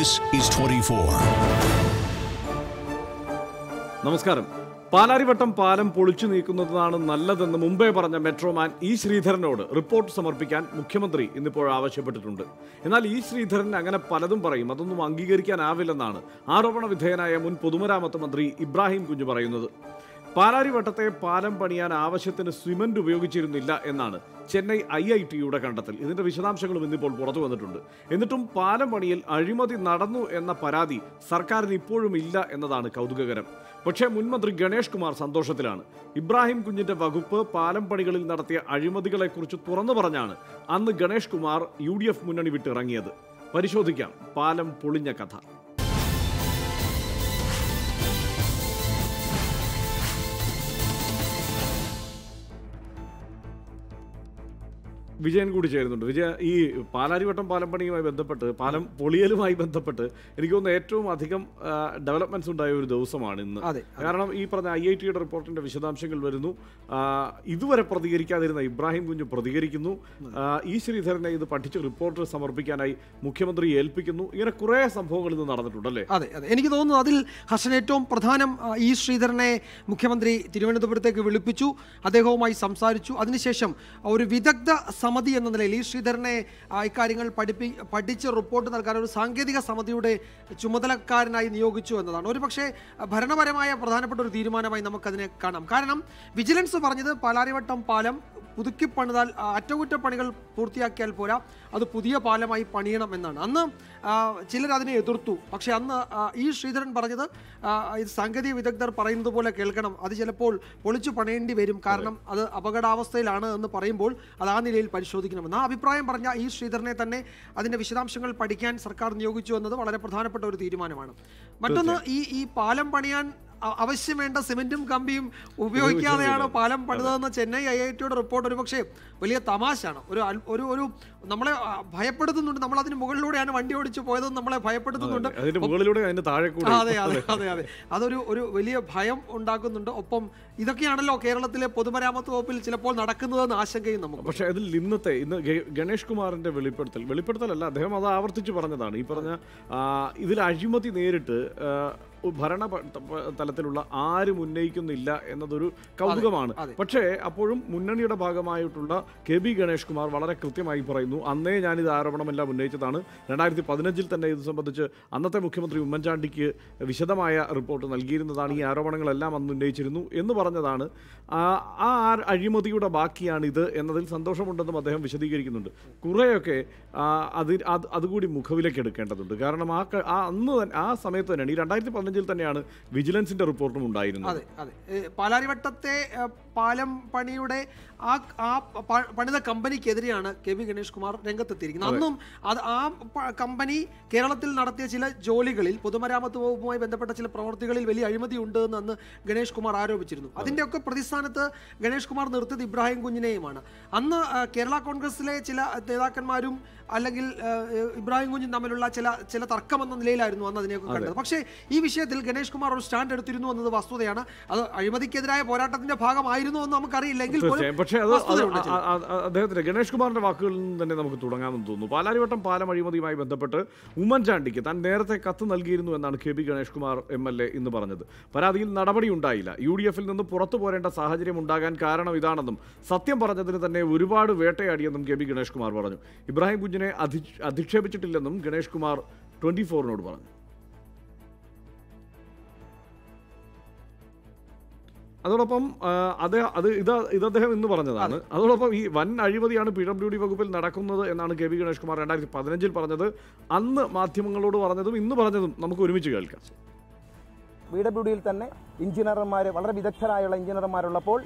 This is 24. നമസ്കാരം പാലാരിവട്ടം പാലം പൊളിച്ചു നീക്കുന്നതാണ് നല്ലതെന്ന് മുമ്പേ പറഞ്ഞ മെട്രോമാൻ ഇ ശ്രീധരനോട് റിപ്പോർട്ട് സമർപ്പിക്കാൻ മുഖ്യമന്ത്രി ഇന്നിപ്പോൾ ആവശ്യപ്പെട്ടിട്ടുണ്ട് എന്നാൽ ഇ ശ്രീധരൻ അങ്ങനെ പലതും പറയും അതൊന്നും അംഗീകരിക്കാനാവില്ലെന്നാണ് ആരോപണ വിധേയനായ മുൻ പൊതുമരാമത്ത് മന്ത്രി ഇബ്രാഹിം കുഞ്ഞു പറയുന്നത് പാലാരിവട്ടത്തെ പാലം പണിയാൻ ആവശ്യത്തിന് സിമന്റ് ഉപയോഗിച്ചിരുന്നില്ല എന്നാണ് ചെന്നൈ ഐ ഐ ടിയുടെ കണ്ടെത്തൽ ഇതിന്റെ വിശദാംശങ്ങളും ഇന്നിപ്പോൾ പുറത്തു വന്നിട്ടുണ്ട് എന്നിട്ടും പാലം പണിയിൽ അഴിമതി നടന്നു എന്ന പരാതി സർക്കാരിന് ഇപ്പോഴും ഇല്ല എന്നതാണ് കൗതുകകരം പക്ഷേ മുൻമന്ത്രി ഗണേഷ് കുമാർ സന്തോഷത്തിലാണ് ഇബ്രാഹിം കുഞ്ഞിന്റെ വകുപ്പ് പാലം പണികളിൽ നടത്തിയ അഴിമതികളെക്കുറിച്ച് തുറന്നു പറഞ്ഞാണ് അന്ന് Ganesh Kumar U D F മുന്നണി വിട്ടിറങ്ങിയത് പരിശോധിക്കാം പാലം പൊളിഞ്ഞ കഥ വിജയൻ കൂടി ചേരുന്നുണ്ട് വിജയ ഈ പാലാരിവട്ടം പാലം പണിയുമായി ബന്ധപ്പെട്ട് പാലം പൊളിയലുമായി ബന്ധപ്പെട്ട് എനിക്ക് തോന്നുന്നു ഏറ്റവും അധികം ഡെവലപ്മെന്റ്സ് ഉണ്ടായ ഒരു ദിവസമാണ് ഇന്ന് അതെ, കാരണം ഈ പറഞ്ഞ ഐ ഐ ടിയുടെ റിപ്പോർട്ടിന്റെ വിശദാംശങ്ങൾ വരുന്നു ആ, ഇതുവരെ പ്രതികരിക്കാതിരുന്ന ഇബ്രാഹിം കുഞ്ഞ് പ്രതികരിക്കുന്നു ആ, ഇ ശ്രീധരനെ ഇത് പഠിച്ച് റിപ്പോർട്ട് സമർപ്പിക്കാനായി മുഖ്യമന്ത്രി ഏൽപ്പിക്കുന്നു ഇങ്ങനെ കുറേ സംഭവങ്ങൾ ഇന്ന് നടന്നിട്ടുണ്ട് അല്ലേ അതെ അതെ എനിക്ക് തോന്നുന്നു അതിൽ ഹസൻ ഏറ്റവും പ്രധാനം ആ, ഇ ശ്രീധരനെ മുഖ്യമന്ത്രി തിരുവനന്തപുരത്തേക്ക് വിളിപ്പിച്ചു അദ്ദേഹവുമായി സംസാരിച്ചു അതിനുശേഷം ഒരു വിദഗ്ധ സമിതി എന്ന നിലയിൽ ഈ ശ്രീധരനെ ആ, ഇക്കാര്യങ്ങൾ പഠിപ്പി പഠിച്ച് റിപ്പോർട്ട് നൽകാൻ ഒരു സാങ്കേതിക സമിതിയുടെ ചുമതലക്കാരനായി നിയോഗിച്ചു എന്നതാണ് ഒരു പക്ഷേ ഭരണപരമായ പ്രധാനപ്പെട്ട ഒരു തീരുമാനമായി നമുക്കതിനെ കാണാം കാരണം വിജിലൻസ് പറഞ്ഞത് പാലാരിവട്ടം പാലം പുതുക്കി പണിതാൽ ആ, അറ്റകുറ്റപ്പണികൾ പൂർത്തിയാക്കിയാൽ പോരാ അത് പുതിയ പാലമായി പണിയണം എന്നാണ് അന്ന് ആ, ചിലർ അതിനെ എതിർത്തു പക്ഷേ അന്ന് ആ, ഈ ശ്രീധരൻ പറഞ്ഞത് ആ, ഇത് സാങ്കേതിക വിദഗ്ധർ പറയുന്നത് പോലെ കേൾക്കണം അത് ചിലപ്പോൾ പൊളിച്ചു പണിയേണ്ടി വരും കാരണം അത് അപകടാവസ്ഥയിലാണ് എന്ന് പറയുമ്പോൾ അത് ആ നിലയിൽ പരിശോധിക്കണമെന്ന് ആ അഭിപ്രായം പറഞ്ഞ ഈ ശ്രീധരനെ തന്നെ അതിന്റെ വിശദാംശങ്ങൾ പഠിക്കാൻ സർക്കാർ നിയോഗിച്ചു എന്നത് വളരെ പ്രധാനപ്പെട്ട ഒരു തീരുമാനമാണ് മറ്റൊന്ന് ഈ ഈ പാലം പണിയാൻ അ- ആവശ്യം വേണ്ട സിമെന്റും കമ്പിയും ഉപയോഗിക്കാതെയാണ് പാലം പണിതതെന്ന ചെന്നൈ ഐ ഐ ടിയുടെ റിപ്പോർട്ട് ഒരു പക്ഷേ വലിയ തമാശയാണ് ഒരു അൽ- ഒരു ഒരു നമ്മളെ ആ, ഭയപ്പെടുത്തുന്നുണ്ട് നമ്മൾ അതിന് മുകളിലൂടെയാണ് വണ്ടി ഓടിച്ചു പോയതെന്ന് നമ്മളെ ഭയപ്പെടുത്തുന്നുണ്ട് അതിന്റെ മുകളിലൂടെ അതിന്റെ താഴെ കൂടെ അതെ അതെ അതെ അതെ അതൊരു ഒരു വലിയ ഭയം ഉണ്ടാക്കുന്നുണ്ട് ഒപ്പം ഇതൊക്കെയാണല്ലോ കേരളത്തിലെ പൊതുമരാമത്ത് വകുപ്പിൽ ചിലപ്പോൾ നടക്കുന്നതെന്ന് ആശങ്കയും നമുക്ക് പക്ഷെ അതിൽ ഇന്നത്തെ ഇന്ന് ഗ- ഗണേഷ് കുമാറിന്റെ വെളിപ്പെടുത്തൽ വെളിപ്പെടുത്തലല്ല അദ്ദേഹം അത് ആവർത്തിച്ച് പറഞ്ഞതാണ് ഈ പറഞ്ഞ ആ, ഇതിൽ അഴിമതി നേരിട്ട് ആ, ഭരണ പ- പ- തലത്തിലുള്ള ആരും ഉന്നയിക്കുന്നില്ല എന്നതൊരു കൗതുകമാണ് അതെ. പക്ഷേ അപ്പോഴും മുന്നണിയുടെ ഭാഗമായിട്ടുള്ള കെ ബി ഗണേഷ് കുമാർ വളരെ കൃത്യമായി പറയുന്നു അന്നേ ഞാനിത് ആരോപണമെല്ലാം ഉന്നയിച്ചതാണ് രണ്ടായിരത്തി പതിനഞ്ചിൽ തന്നെ ഇത് സംബന്ധിച്ച് അന്നത്തെ മുഖ്യമന്ത്രി ഉമ്മൻചാണ്ടിക്ക് വിശദമായ റിപ്പോർട്ട് നൽകിയിരുന്നതാണ് ഈ ആരോപണങ്ങളെല്ലാം അന്ന് ഉന്നയിച്ചിരുന്നു എന്ന് പറഞ്ഞതാണ് ആ ആ ആ അഴിമതിയുടെ ബാക്കിയാണിത് എന്നതിൽ സന്തോഷമുണ്ടെന്നും അദ്ദേഹം വിശദീകരിക്കുന്നുണ്ട് കുറേയൊക്കെ ആ, അതിൽ അത് അതുകൂടി മുഖവിലേക്ക് എടുക്കേണ്ടതുണ്ട് കാരണം ആ ക- ആ അന്ന് തന്നെ ആ സമയത്ത് തന്നെയാണ് ഈ രണ്ടായിരത്തി പതിനഞ്ചിൽ തന്നെയാണ് വിജിലൻസിന്റെ റിപ്പോർട്ടും ഉണ്ടായിരുന്നത് അതെ അതെ ഏ, പാലാരിവട്ടത്തെ ഏ, പാലം പണിയുടെ ആ ആ പ- പണിത കമ്പനിക്കെതിരെയാണ് കെ വി ഗണേഷ് കുമാർ രംഗത്തെത്തിയിരിക്കുന്നത് അന്നും അത് ആ പ- കമ്പനി കേരളത്തിൽ നടത്തിയ ചില ജോലികളിൽ പൊതുമരാമത്ത് വകുപ്പുമായി ബന്ധപ്പെട്ട ചില പ്രവർത്തികളിൽ വലിയ അഴിമതി ഉണ്ട് എന്ന് അന്ന് ഗണേഷ് കുമാർ ആരോപിച്ചിരുന്നു അതിൻ്റെയൊക്കെ പ്രതിസ്ഥാനത്ത് ഗണേഷ് കുമാർ നിർത്തിയത് ഇബ്രാഹിം കുഞ്ഞിനെയുമാണ് അന്ന് ആ, കേരള കോൺഗ്രസിലെ ചില നേതാക്കന്മാരും അല്ലെങ്കിൽ ആ, ഇബ്രാഹിം കുഞ്ഞും തമ്മിലുള്ള ചില ചില തർക്കം എന്ന നിലയിലായിരുന്നു അന്ന് അതിനെയൊക്കെ കണ്ടത് പക്ഷേ ഈ വിഷയത്തിൽ ഗണേഷ് കുമാർ ഒരു സ്റ്റാൻഡ് എടുത്തിരുന്നു എന്നത് വസ്തുതയാണ് അത് അഴിമതിക്കെതിരായ പോരാട്ടത്തിന്റെ ഭാഗമായിരുന്നു എന്ന് നമുക്കറിയില്ല എങ്കിൽ പോലും തീർച്ചയായും പക്ഷേ അത് അത് വസ്തുതയുണ്ട് ചില. ആ- ആ- ആ- അദ്ദേഹത്തിന്റെ ഗണേഷ് കുമാറിന്റെ വാക്കുകളിൽ നിന്ന് തന്നെ നമുക്ക് തുടങ്ങാമെന്ന് തോന്നുന്നു പാലാരിവട്ടം പാലം അഴിമതിയുമായി ബന്ധപ്പെട്ട് ഉമ്മൻചാണ്ടിക്ക് താൻ നേരത്തെ കത്ത് നൽകിയിരുന്നു എന്നാണ് K B Ganesh Kumar M L A ഇന്ന് പറഞ്ഞത് പരാതിയിൽ നടപടി ഉണ്ടായില്ല യു ഡി എഫിൽ നിന്ന് പുറത്തു പോരേണ്ട സാഹചര്യം ഉണ്ടാകാൻ കാരണം ഇതാണെന്നും സത്യം പറഞ്ഞതിന് തന്നെ ഒരുപാട് വേട്ടയാടിയെന്നും കെ ബി ഗണേഷ് കുമാർ പറഞ്ഞു ഇബ്രാഹിം കുഞ്ഞിനെ അധി അധിക്ഷേപിച്ചിട്ടില്ലെന്നും ഗണേഷ് കുമാർ ട്വന്റി ഫോറിനോട് പറഞ്ഞു അതോടൊപ്പം ആ, അത് അത് ഇത് ഇത് അദ്ദേഹം ഇന്ന് പറഞ്ഞതാണ് അതോടൊപ്പം ഈ വൻ അഴിമതിയാണ് പി ഡബ്ല്യു ഡി വകുപ്പിൽ നടക്കുന്നത് എന്നാണ് കെ വി ഗണേഷ് കുമാർ രണ്ടായിരത്തി പതിനഞ്ചിൽ പറഞ്ഞത് അന്ന് മാധ്യമങ്ങളോട് പറഞ്ഞതും ഇന്ന് പറഞ്ഞതും നമുക്ക് ഒരുമിച്ച് കേൾക്കാം ബി ഡബ്ല്യു ഡിയിൽ തന്നെ എഞ്ചിനീയർമാർ വളരെ വിദഗ്ധരായുള്ള എഞ്ചിനീയർമാരുള്ളപ്പോൾ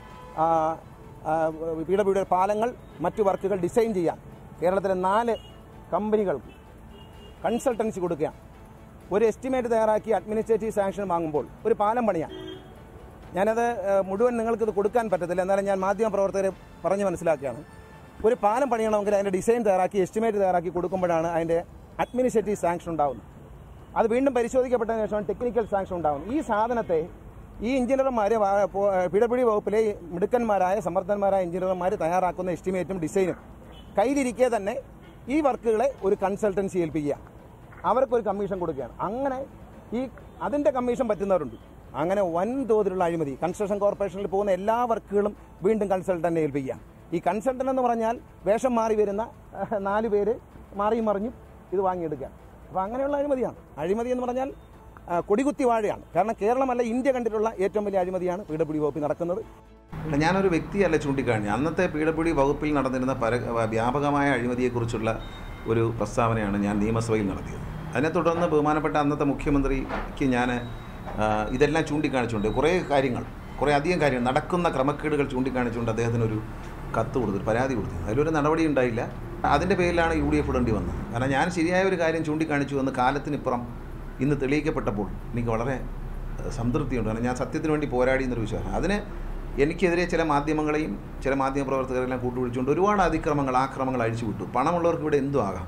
ബി ഡബ്ല്യു ഡിയുടെ പാലങ്ങൾ മറ്റു വർക്കുകൾ ഡിസൈൻ ചെയ്യാൻ കേരളത്തിലെ നാല് കമ്പനികൾക്ക് കൺസൾട്ടൻസി കൊടുക്കുക ഒരു എസ്റ്റിമേറ്റ് തയ്യാറാക്കി അഡ്മിനിസ്ട്രേറ്റീവ് സാങ്ഷൻ വാങ്ങുമ്പോൾ ഒരു പാലം പണിയാം ഞാനത് ആ, മുഴുവൻ നിങ്ങൾക്കിത് കൊടുക്കാൻ പറ്റത്തില്ല എന്നാലും ഞാൻ മാധ്യമ പ്രവർത്തകരെ പറഞ്ഞു മനസ്സിലാക്കുകയാണ് ഒരു പാലം പണിയണമെങ്കിൽ അതിൻ്റെ ഡിസൈൻ തയ്യാറാക്കി എസ്റ്റിമേറ്റ് തയ്യാറാക്കി കൊടുക്കുമ്പോഴാണ് അതിൻ്റെ അഡ്മിനിസ്ട്രേറ്റീവ് സാങ്ഷൻ ഉണ്ടാകുന്നത് അത് വീണ്ടും പരിശോധിക്കപ്പെട്ടതിന് ശേഷം ടെക്നിക്കൽ സാങ്ഷൻ ഉണ്ടാകും ഈ സാധനത്തെ ഈ എഞ്ചിനീയർമാർ പി ഡബ്ല്യു ഡി വകുപ്പിലെ ഈ മിടുക്കന്മാരായ സമർത്ഥന്മാരായ എഞ്ചിനീയർമാർ തയ്യാറാക്കുന്ന എസ്റ്റിമേറ്റും ഡിസൈനും കയ്യിലിരിക്കെ തന്നെ ഈ വർക്കുകളെ ഒരു കൺസൾട്ടൻസി ഏൽപ്പിക്കുക അവർക്കൊരു കമ്മീഷൻ കൊടുക്കുകയാണ് അങ്ങനെ ഈ അതിൻ്റെ കമ്മീഷൻ പറ്റുന്നവരുണ്ട് അങ്ങനെ വൻതോതിലുള്ള അഴിമതി കൺസ്ട്രക്ഷൻ കോർപ്പറേഷനിൽ പോകുന്ന എല്ലാ വർക്കുകളും വീണ്ടും കൺസൾട്ടന്റിനെ ഏൽപ്പിക്കുക ഈ കൺസൾട്ടന്റ് എന്ന് പറഞ്ഞാൽ വേഷം മാറി വരുന്ന ഏഹ്, നാല് പേര് മാറിയും മറിഞ്ഞും ഇത് വാങ്ങിയെടുക്കുക അപ്പോൾ അങ്ങനെയുള്ള അഴിമതിയാണ് അഴിമതി എന്ന് പറഞ്ഞാൽ ആ, കൊടികുത്തി വാഴയാണ് കാരണം കേരളമല്ല ഇന്ത്യ കണ്ടിട്ടുള്ള ഏറ്റവും വലിയ അഴിമതിയാണ് പി ഡബ്ല്യു വകുപ്പിൽ നടക്കുന്നത് അല്ല ഞാനൊരു വ്യക്തിയല്ല ചൂണ്ടിക്കാണി അന്നത്തെ പി ഡബ്ല്യു ഡി വകുപ്പിൽ നടന്നിരുന്ന പര വ്യാപകമായ അഴിമതിയെക്കുറിച്ചുള്ള ഒരു പ്രസ്താവനയാണ് ഞാൻ നിയമസഭയിൽ നടത്തിയത് അതിനെ തുടർന്ന് ബഹുമാനപ്പെട്ട അന്നത്തെ മുഖ്യമന്ത്രിക്ക് ഞാൻ ആ, ഇതെല്ലാം ചൂണ്ടിക്കാണിച്ചുകൊണ്ട് കുറേ കാര്യങ്ങൾ കുറേ അധികം കാര്യങ്ങൾ നടക്കുന്ന ക്രമക്കേടുകൾ ചൂണ്ടിക്കാണിച്ചുകൊണ്ട് അദ്ദേഹത്തിനൊരു കത്ത് കൊടുത്തു ഒരു പരാതി കൊടുത്തു അതിലൊരു നടപടി ഉണ്ടായില്ല അതിൻ്റെ പേരിലാണ് യു ഡി എഫ് ഇടേണ്ടി വന്നത് കാരണം ഞാൻ ശരിയായ ഒരു കാര്യം ചൂണ്ടിക്കാണിച്ചു എന്ന് കാലത്തിനിപ്പുറം ഇന്ന് തെളിയിക്കപ്പെട്ടപ്പോൾ എനിക്ക് വളരെ ഏഹ്, സംതൃപ്തിയുണ്ട് കാരണം ഞാൻ സത്യത്തിന് വേണ്ടി പോരാടി എന്നൊരു വിശ്വാസം അതിന് എനിക്കെതിരെ ചില മാധ്യമങ്ങളെയും ചില മാധ്യമ പ്രവർത്തകരെല്ലാം കൂട്ടുപിടിച്ചുകൊണ്ട് ഒരുപാട് അതിക്രമങ്ങൾ ആക്രമങ്ങൾ അഴിച്ചുവിട്ടു പണമുള്ളവർക്ക് ഇവിടെ എന്തും ആകാം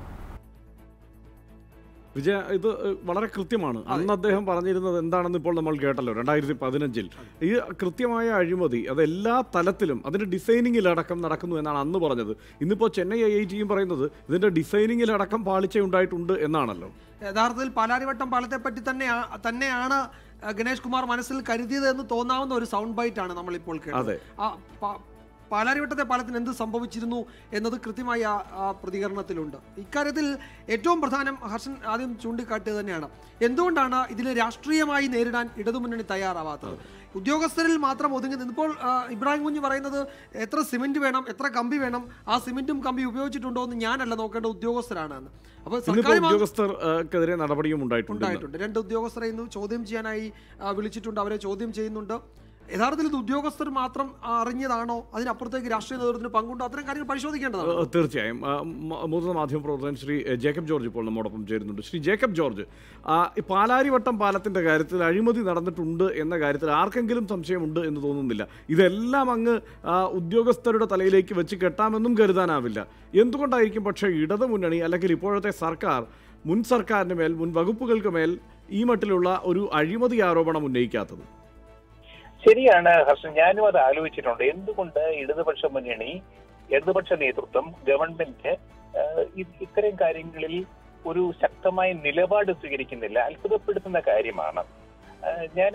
വിജയ ഇത് ഏഹ്, വളരെ കൃത്യമാണ് അന്ന് അദ്ദേഹം പറഞ്ഞിരുന്നത് എന്താണെന്ന് ഇപ്പോൾ നമ്മൾ കേട്ടല്ലോ രണ്ടായിരത്തി പതിനഞ്ചിൽ ഈ കൃത്യമായ അഴിമതി അത് എല്ലാ തലത്തിലും അതിന്റെ ഡിസൈനിങ്ങിലടക്കം നടക്കുന്നു എന്നാണ് അന്ന് പറഞ്ഞത് ഇന്നിപ്പോൾ ചെന്നൈ ഐ ഐ ടിയും പറയുന്നത് ഇതിന്റെ ഡിസൈനിങ്ങിലടക്കം പാളിച്ച ഉണ്ടായിട്ടുണ്ട് എന്നാണല്ലോ യഥാർത്ഥത്തിൽ പാലാരിവട്ടം പാലത്തെ പറ്റി തന്നെ തന്നെയാണ് ആ, ഗണേഷ് കുമാർ മനസ്സിൽ കരുതിയത് എന്ന് തോന്നാവുന്ന ഒരു സൗണ്ട് ബൈറ്റ് ആണ് നമ്മളിപ്പോൾ കേട്ടത് അതെ. ആ, പ- പാലാരിവട്ടത്തെ പാലത്തിന് എന്ത് സംഭവിച്ചിരുന്നു എന്നത് കൃത്യമായി ആ ആ പ്രതികരണത്തിലുണ്ട് ഇക്കാര്യത്തിൽ ഏറ്റവും പ്രധാനം ഹർഷൻ ആദ്യം ചൂണ്ടിക്കാട്ടിയത് തന്നെയാണ് എന്തുകൊണ്ടാണ് ഇതിനെ രാഷ്ട്രീയമായി നേരിടാൻ ഇടതുമുന്നണി തയ്യാറാവാത്തത് ഉദ്യോഗസ്ഥരിൽ മാത്രം ഒതുങ്ങി നിന്നിപ്പോൾ ആ, ഇബ്രാഹിം കുഞ്ഞ് പറയുന്നത് എത്ര സിമെന്റ് വേണം എത്ര കമ്പി വേണം ആ സിമെന്റും കമ്പി ഉപയോഗിച്ചിട്ടുണ്ടോ എന്ന് ഞാനല്ല നോക്കേണ്ട ഉദ്യോഗസ്ഥരാണ് എന്ന് അപ്പോൾ ഇന്നിപ്പോൾ സർക്കാർ മാ- ഉദ്യോഗസ്ഥർക്കെതിരെ നടപടിയും ഉണ്ടായിട്ടുണ്ട് ഇന്ന്. ഉണ്ടായിട്ടുണ്ട് രണ്ട് ഉദ്യോഗസ്ഥരെ ഇന്ന് ചോദ്യം ചെയ്യാനായി ആ, വിളിച്ചിട്ടുണ്ട് അവരെ ചോദ്യം ചെയ്യുന്നുണ്ട് യഥാർത്ഥത്തിൽ ഇത് ഉദ്യോഗസ്ഥർ മാത്രം ആ, അറിഞ്ഞതാണോ അതിനപ്പുറത്തേക്ക് രാഷ്ട്രീയ നേതൃത്വത്തിന് പങ്കുണ്ടോ അത്തരം കാര്യങ്ങൾ പരിശോധിക്കേണ്ടതാണ് ഏഹ് തീർച്ചയായും ആ, മ- മുതിർന്ന മാധ്യമ പ്രവർത്തകൻ ശ്രീ എ, ജേക്കബ് ജോർജ് ഇപ്പോൾ നമ്മോടൊപ്പം ചേരുന്നുണ്ട് ശ്രീ ജേക്കബ് ജോർജ് ആ, ഈ പാലാരിവട്ടം പാലത്തിന്റെ കാര്യത്തിൽ അഴിമതി നടന്നിട്ടുണ്ട് എന്ന കാര്യത്തിൽ ആർക്കെങ്കിലും സംശയമുണ്ട് എന്ന് തോന്നുന്നില്ല ഇതെല്ലാം അങ്ങ് ആ, ഉദ്യോഗസ്ഥരുടെ തലയിലേക്ക് വെച്ച് കെട്ടാമെന്നും കരുതാനാവില്ല എന്തുകൊണ്ടായിരിക്കും പക്ഷേ ഇടതു മുന്നണി അല്ലെങ്കിൽ ഇപ്പോഴത്തെ സർക്കാർ മുൻ സർക്കാരിന് മേൽ മുൻ വകുപ്പുകൾക്ക് മേൽ ഈ മട്ടിലുള്ള ഒരു അഴിമതി ആരോപണം ഉന്നയിക്കാത്തത് ശരിയാണ് ഹർഷൻ ഞാനും അത് ആലോചിച്ചിട്ടുണ്ട് എന്തുകൊണ്ട് ഇടതുപക്ഷ മുന്നണി ഇടതുപക്ഷ നേതൃത്വം ഗവൺമെന്റ് ആഹ്, ഇ- ഇത്തരം കാര്യങ്ങളിൽ ഒരു ശക്തമായ നിലപാട് സ്വീകരിക്കുന്നില്ല അത്ഭുതപ്പെടുത്തുന്ന കാര്യമാണ് ഞാൻ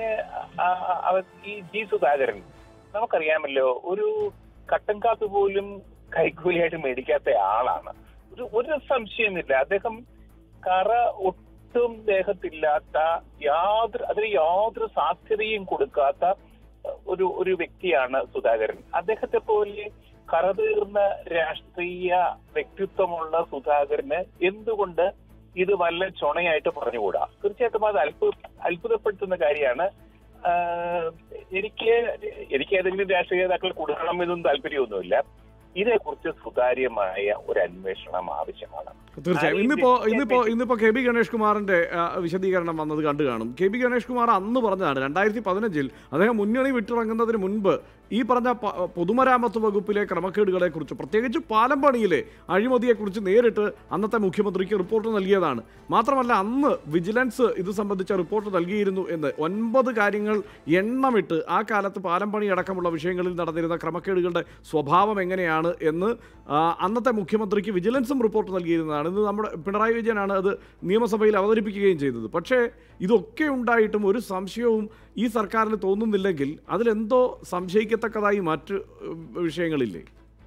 ഈ ജി സുധാകരൻ നമുക്കറിയാമല്ലോ ഒരു കട്ടൻ കാപ്പി പോലും കൈക്കൂലിയായിട്ട് മേടിക്കാത്ത ആളാണ് ഒരു ഒരു സംശയമില്ല അദ്ദേഹം കറ ഒട്ടും ദേഹത്തില്ലാത്ത യാതൊരു അതിന് യാതൊരു സാധ്യതയും കൊടുക്കാത്ത ഒരു ഒരു വ്യക്തിയാണ് സുധാകരൻ അദ്ദേഹത്തെ പോലെ കറതീർന്ന രാഷ്ട്രീയ വ്യക്തിത്വമുള്ള സുധാകരന് എന്തുകൊണ്ട് ഇത് വല്ല ചുണയായിട്ട് പറഞ്ഞുകൂടാ തീർച്ചയായിട്ടും അത് അത്ഭുത അത്ഭുതപ്പെടുത്തുന്ന കാര്യമാണ് ആഹ് എനിക്ക് എനിക്ക് ഏതെങ്കിലും രാഷ്ട്രീയ നേതാക്കൾ കൊടുക്കണം എന്നൊന്നും താല്പര്യമൊന്നുമില്ല ഇതേക്കുറിച്ച് സുതാര്യമായ ഒരു അന്വേഷണം ആവശ്യമാണ് തീർച്ചയായും ആ, ഈ ഇന്നിപ്പോ വ്യക്തിയെ ഇന്നിപ്പോ പറ്റി- ഇന്നിപ്പോ കെ ബി ഗണേഷ് കുമാറിന്റെ ആ, വിശദീകരണം വന്നത് കണ്ടു കാണും കെ ബി ഗണേഷ് കുമാർ അന്ന് പറഞ്ഞതാണ് രണ്ടായിരത്തി പതിനഞ്ചിൽ അദ്ദേഹം മുന്നണി വിട്ടിറങ്ങുന്നതിന് മുൻപ് ഈ പറഞ്ഞ പ- പൊതുമരാമത്ത് വകുപ്പിലെ ക്രമക്കേടുകളെ കുറിച്ച് പ്രത്യേകിച്ച് പാലം പണിയിലെ അഴിമതിയെക്കുറിച്ച് നേരിട്ട് അന്നത്തെ മുഖ്യമന്ത്രിക്ക് റിപ്പോർട്ട് നൽകിയതാണ് മാത്രമല്ല അന്ന് വിജിലൻസ് ഇത് സംബന്ധിച്ച റിപ്പോർട്ട് നൽകിയിരുന്നു എന്ന് ഒൻപത് കാര്യങ്ങൾ എണ്ണമിട്ട് ആ കാലത്ത് പാലം പണി അടക്കമുള്ള വിഷയങ്ങളിൽ നടന്നിരുന്ന ക്രമക്കേടുകളുടെ സ്വഭാവം എങ്ങനെയാണ് എന്ന് ആ, അന്നത്തെ മുഖ്യമന്ത്രിക്ക് വിജിലൻസും റിപ്പോർട്ട് നൽകിയിരുന്നതാണ് ഇത് നമ്മുടെ പിണറായി വിജയനാണ് അത് നിയമസഭയിൽ അവതരിപ്പിക്കുകയും ചെയ്തത് പക്ഷേ ഇതൊക്കെ ഉണ്ടായിട്ടും ഒരു സംശയവും ഈ സർക്കാരിന് തോന്നുന്നില്ലെങ്കിൽ അതിലെന്തോ സംശയിക്കത്തക്കതായി മറ്റ് ഉം, വിഷയങ്ങളില്ലേ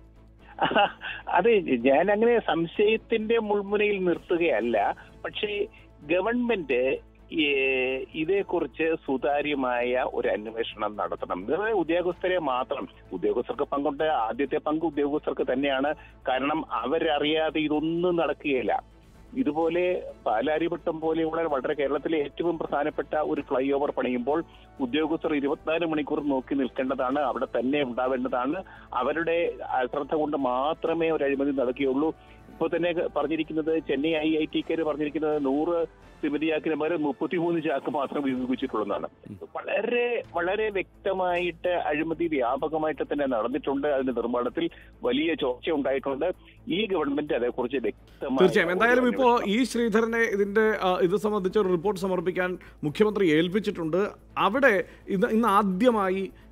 അത് ഞാൻ അങ്ങനെ സംശയത്തിന്റെ മുൾമുനയിൽ നിർത്തുകയല്ല പക്ഷേ ഗവൺമെന്റ് ഈ ഇതേക്കുറിച്ച് സുതാര്യമായ ഒരു അന്വേഷണം നടത്തണം വെറുതെ ഉദ്യോഗസ്ഥരെ മാത്രം ഉദ്യോഗസ്ഥർക്ക് പങ്കുണ്ട് ആദ്യത്തെ പങ്ക് ഉദ്യോഗസ്ഥർക്ക് തന്നെയാണ് കാരണം അവരറിയാതെ ഇതൊന്നും നടക്കുകയില്ല ഇതുപോലെ പാലാരിവട്ടം പോലെയുള്ള വളരെ കേരളത്തിലെ ഏറ്റവും പ്രധാനപ്പെട്ട ഒരു ഫ്ലൈ ഓവർ പണിയുമ്പോൾ ഉദ്യോഗസ്ഥർ ഇരുപത്തിനാല് മണിക്കൂർ നോക്കി നിൽക്കേണ്ടതാണ് അവിടെ തന്നെ ഉണ്ടാവേണ്ടതാണ് അവരുടെ അശ്രദ്ധ കൊണ്ട് മാത്രമേ ഒരു അഴിമതി നടക്കുകയുള്ളൂ ഇപ്പോൾ തന്നെ പറഞ്ഞിരിക്കുന്നത് ചെന്നൈ ഐ ഐ ടിക്കാര് പറഞ്ഞിരിക്കുന്നത് നൂറ് സിമന്റ് ചാക്കിന് പകരം മുപ്പത്തിമൂന്ന് ചാക്ക് മാത്രം ഉപയോഗിച്ചിട്ടുള്ളതാണ് വളരെ വളരെ വ്യക്തമായിട്ട് അഴിമതി വ്യാപകമായിട്ട് തന്നെ നടന്നിട്ടുണ്ട് അതിന്റെ നിർമ്മാണത്തിൽ വലിയ ചോർച്ച ഉണ്ടായിട്ടുണ്ട് ഈ ഗവൺമെന്റ് അതേക്കുറിച്ച് വ്യക്തമായി തീർച്ചയായും എന്തായാലും ഇപ്പോൾ ഈ ശ്രീധരനെ ഇതിന്റെ ആ, ഇത് സംബന്ധിച്ച ഒരു റിപ്പോർട്ട് സമർപ്പിക്കാൻ മുഖ്യമന്ത്രി ഏൽപ്പിച്ചിട്ടുണ്ട് അവിടെ ഇത് ഇന്ന് ആദ്യമായി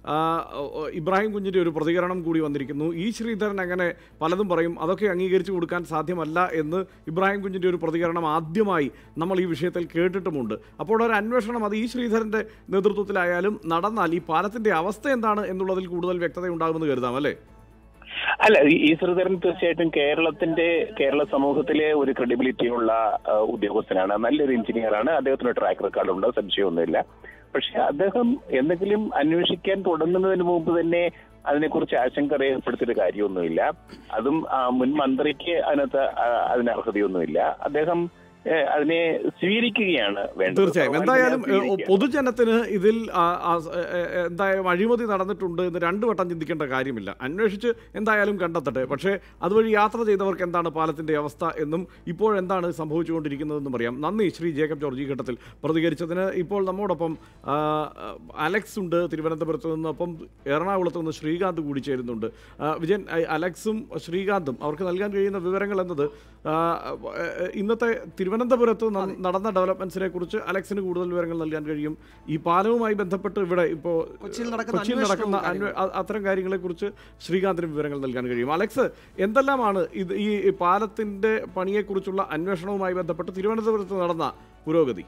ആ, ഓ, ഇബ്രാഹിം കുഞ്ഞിൻ്റെ ഒരു പ്രതികരണം കൂടി വന്നിരിക്കുന്നു ഈ ശ്രീധരൻ അങ്ങനെ പലതും പറയും അതൊക്കെ അംഗീകരിച്ചു കൊടുക്കാൻ സാധ്യമല്ല എന്ന് ഇബ്രാഹിം കുഞ്ഞിൻ്റെ ഒരു പ്രതികരണം ആദ്യമായി നമ്മൾ ഈ വിഷയത്തിൽ കേട്ടിട്ടുമുണ്ട് അപ്പോൾ ഒരു അന്വേഷണം അത് ഈ ശ്രീധരൻ്റെ നേതൃത്വത്തിലായാലും നടന്നാൽ ഈ പാലത്തിൻ്റെ അവസ്ഥ എന്താണ് എന്നുള്ളതിൽ കൂടുതൽ വ്യക്തത ഉണ്ടാകുമെന്ന് കരുതാം അല്ലേ അല്ല ഈ- ഈ ശ്രീധരൻ തീർച്ചയായിട്ടും കേരളത്തിന്റെ കേരള സമൂഹത്തിലെ ഒരു ക്രെഡിബിലിറ്റി ഉള്ള ആ, ഉദ്യോഗസ്ഥനാണ് നല്ലൊരു എഞ്ചിനീയറാണ് അദ്ദേഹത്തിന് ട്രാക്ക് റെക്കോർഡ് ഉണ്ട് സംശയമൊന്നുമില്ല പക്ഷെ അദ്ദേഹം എന്തെങ്കിലും അന്വേഷിക്കാൻ തുടങ്ങുന്നതിന് മുമ്പ് തന്നെ അതിനെക്കുറിച്ച് ആശങ്ക രേഖപ്പെടുത്തിയിട്ട് കാര്യമൊന്നുമില്ല അതും ആ, മുൻ മന്ത്രിക്ക് അതിനകത്ത് ആ, അതിന് അർഹതയൊന്നുമില്ല അദ്ദേഹം ഏ, അതിനെ സ്വീകരിക്കുകയാണ് വേണ്ടത് തീർച്ചയായും സ്വാഭാവികമായി എന്തായാലും ഏ, സ്വീകരിക്കുകയാണ്. പൊതുജനത്തിന് ഇതിൽ ആ, ആ, ഏ, ഏ, എന്തായാലും അഴിമതി നടന്നിട്ടുണ്ട് എന്ന് രണ്ടു വട്ടം ചിന്തിക്കേണ്ട കാര്യമില്ല അന്വേഷിച്ച് എന്തായാലും കണ്ടെത്തട്ടെ പക്ഷേ അതുവഴി യാത്ര ചെയ്തവർക്ക് എന്താണ് പാലത്തിന്റെ അവസ്ഥ എന്നും ഇപ്പോഴെന്താണ് സംഭവിച്ചുകൊണ്ടിരിക്കുന്നതെന്നും അറിയാം നന്ദി ശ്രീ ജേക്കബ് ജോർജ് ഈ ഘട്ടത്തിൽ പ്രതികരിച്ചതിന് ഇപ്പോൾ നമ്മോടൊപ്പം ആ, അലക്സ് ഉണ്ട് തിരുവനന്തപുരത്ത് നിന്ന് ഒപ്പം എറണാകുളത്ത് നിന്ന് ശ്രീകാന്ത് കൂടി ചേരുന്നുണ്ട് ആ, വിജയൻ ഐ- അലക്സും ശ്രീകാന്തും അവർക്ക് നൽകാൻ കഴിയുന്ന വിവരങ്ങൾ എന്നത് ആ, ഏ, ഇന്നത്തെ തിരുവനന്തപുരത്ത് ന- നടന്ന ഡെവലപ്മെന്റ്സിനെ കുറിച്ച് അലക്സിന് കൂടുതൽ വിവരങ്ങൾ നൽകാൻ കഴിയും ഈ പാലവുമായി ബന്ധപ്പെട്ട് ഇവിടെ ഇപ്പോൾ കൊച്ചിയിൽ നടക്കുന്ന കൊച്ചിയിൽ അന്വേഷണവും നടക്കുന്ന അന്വേ- അ- അത്തരം കാര്യങ്ങളെക്കുറിച്ച് ശ്രീകാന്തിന് വിവരങ്ങൾ നൽകാൻ കഴിയും അലക്സ് എന്തെല്ലാമാണ് ഇത് ഈ പാലത്തിന്റെ പണിയെക്കുറിച്ചുള്ള അന്വേഷണവുമായി ബന്ധപ്പെട്ട് തിരുവനന്തപുരത്ത് നടന്ന പുരോഗതി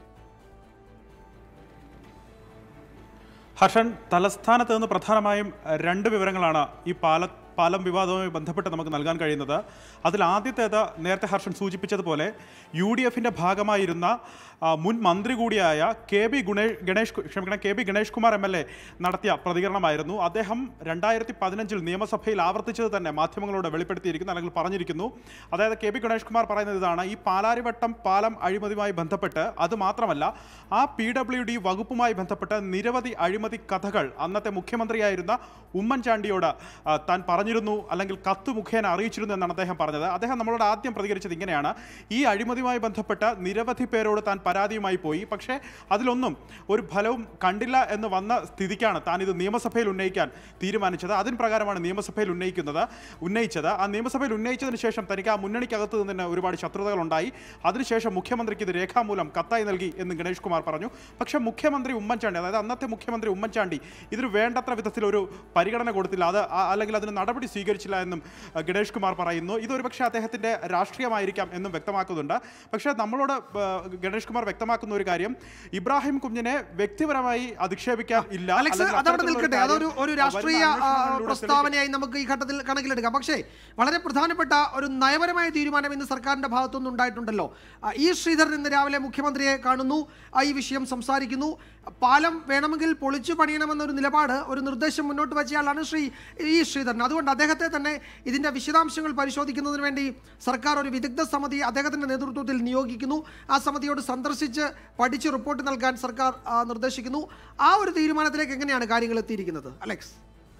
ഹർഷൻ തലസ്ഥാനത്ത് നിന്ന് പ്രധാനമായും അഹ്, രണ്ട് വിവരങ്ങളാണ് ഈ പാല പാലം വിവാദവുമായി ബന്ധപ്പെട്ട് നമുക്ക് നൽകാൻ കഴിയുന്നത് അതിൽ ആദ്യത്തേത് നേരത്തെ ഹർഷൻ സൂചിപ്പിച്ചതുപോലെ യു ഡി എഫിൻ്റെ ഭാഗമായിരുന്ന ആ, മുൻ മന്ത്രി കൂടിയായ കെ ബി ഗുണേഷ് ഗണേഷ് കു- ക്ഷമിക്കണം K B Ganesh Kumar M L A നടത്തിയ പ്രതികരണമായിരുന്നു അദ്ദേഹം രണ്ടായിരത്തി പതിനഞ്ചിൽ നിയമസഭയിൽ ആവർത്തിച്ചത് തന്നെ മാധ്യമങ്ങളോട് വെളിപ്പെടുത്തിയിരിക്കുന്നു അല്ലെങ്കിൽ പറഞ്ഞിരിക്കുന്നു അതായത് കെ ബി ഗണേഷ് കുമാർ പറയുന്നത് ഇതാണ് ഈ പാലാരിവട്ടം പാലം അഴിമതിയുമായി ബന്ധപ്പെട്ട് അത് മാത്രമല്ല ആ പി ഡബ്ല്യു ഡി വകുപ്പുമായി ബന്ധപ്പെട്ട് നിരവധി അഴിമതി കഥകൾ അന്നത്തെ മുഖ്യമന്ത്രിയായിരുന്ന ഉമ്മൻചാണ്ടിയോട് ആ, താൻ പറഞ്ഞിരുന്നു അല്ലെങ്കിൽ കത്ത് മുഖേന അറിയിച്ചിരുന്നു എന്നാണ് അദ്ദേഹം പറഞ്ഞത് അദ്ദേഹം നമ്മളോട് ആദ്യം പ്രതികരിച്ചത് ഇങ്ങനെയാണ് ഈ അഴിമതിയുമായി ബന്ധപ്പെട്ട് നിരവധി പേരോട് താൻ പരാതിയുമായി പോയി പക്ഷേ അതിലൊന്നും ഒരു ഫലവും കണ്ടില്ല എന്ന് വന്ന സ്ഥിതിക്കാണ് താൻ ഇത് നിയമസഭയിൽ ഉന്നയിക്കാൻ തീരുമാനിച്ചത് അതിന് പ്രകാരമാണ് നിയമസഭയിൽ ഉന്നയിക്കുന്നത് ഉന്നയിച്ചത് ആ നിയമസഭയിൽ ഉന്നയിച്ചതിന് ശേഷം തനിക്ക് ആ മുന്നണിക്കകത്ത് നിന്ന് തന്നെ ഒരുപാട് ശത്രുതകളുണ്ടായി അതിനുശേഷം മുഖ്യമന്ത്രിക്ക് ഇത് രേഖാമൂലം കത്തായി നൽകി എന്ന് ഗണേഷ് കുമാർ പറഞ്ഞു പക്ഷേ മുഖ്യമന്ത്രി ഉമ്മൻചാണ്ടി അതായത് അന്നത്തെ മുഖ്യമന്ത്രി ഉമ്മൻചാണ്ടി ഇതിന് വേണ്ടത്ര വിധത്തിലൊരു പരിഗണന കൊടുത്തില്ല അത് ആ- അല്ലെങ്കിൽ അതിന് നടപടി സ്വീകരിച്ചില്ല എന്നും ആ, ഗണേഷ് കുമാർ പറയുന്നു ഇതൊരു പക്ഷേ അദ്ദേഹത്തിൻ്റെ രാഷ്ട്രീയമായിരിക്കാം എന്നും വ്യക്തമാക്കുന്നുണ്ട് പക്ഷേ നമ്മളോട് ആ, ഗണേഷ് കുമാർ വ്യക്തമാക്കുന്ന ഒരു കാര്യം ഇബ്രാഹിം കുഞ്ഞിനെ വ്യക്തിപരമായി അധിക്ഷേപിക്കാൻ ഇല്ല അലക്സ് അല്ലെങ്കിൽ അതവിടെ അത്തരത്തിലുള്ള നിൽക്കട്ടെ കാര്യം അതൊരു ഒരു വരുന്ന രാഷ്ട്രീയ ആ, അന്വേഷണങ്ങളിലൂടെ പ്രസ്താവനയായി നമുക്ക് ഈ ഘട്ടത്തിൽ കണക്കിലെടുക്കാം പക്ഷേ വളരെ പ്രധാനപ്പെട്ട ഒരു നയപരമായ തീരുമാനം ഇന്ന് സർക്കാരിന്റെ ഭാഗത്തുനിന്ന് ഉണ്ടായിട്ടുണ്ടല്ലോ ആ, ഈ ശ്രീധരൻ ഇന്ന് രാവിലെ മുഖ്യമന്ത്രിയെ കാണുന്നു ആ, ഈ വിഷയം സംസാരിക്കുന്നു പാലം വേണമെങ്കിൽ പൊളിച്ചു പണിയണമെന്നൊരു നിലപാട് ഒരു നിർദ്ദേശം മുന്നോട്ട് വെച്ചയാളാണ് ശ്രീ ഈ ശ്രീധരൻ അതുകൊണ്ട് അദ്ദേഹത്തെ തന്നെ ഇതിന്റെ വിശദാംശങ്ങൾ പരിശോധിക്കുന്നതിന് വേണ്ടി സർക്കാർ ഒരു വിദഗ്ധ സമിതി അദ്ദേഹത്തിന്റെ നേതൃത്വത്തിൽ നിയോഗിക്കുന്നു ആ സമിതിയോട് സന്ദർശിച്ച് പഠിച്ച് റിപ്പോർട്ട് നൽകാൻ സർക്കാർ ആ, നിർദ്ദേശിക്കുന്നു ആ ഒരു തീരുമാനത്തിലേക്ക് എങ്ങനെയാണ് കാര്യങ്ങൾ എത്തിയിരിക്കുന്നത് അലക്സ്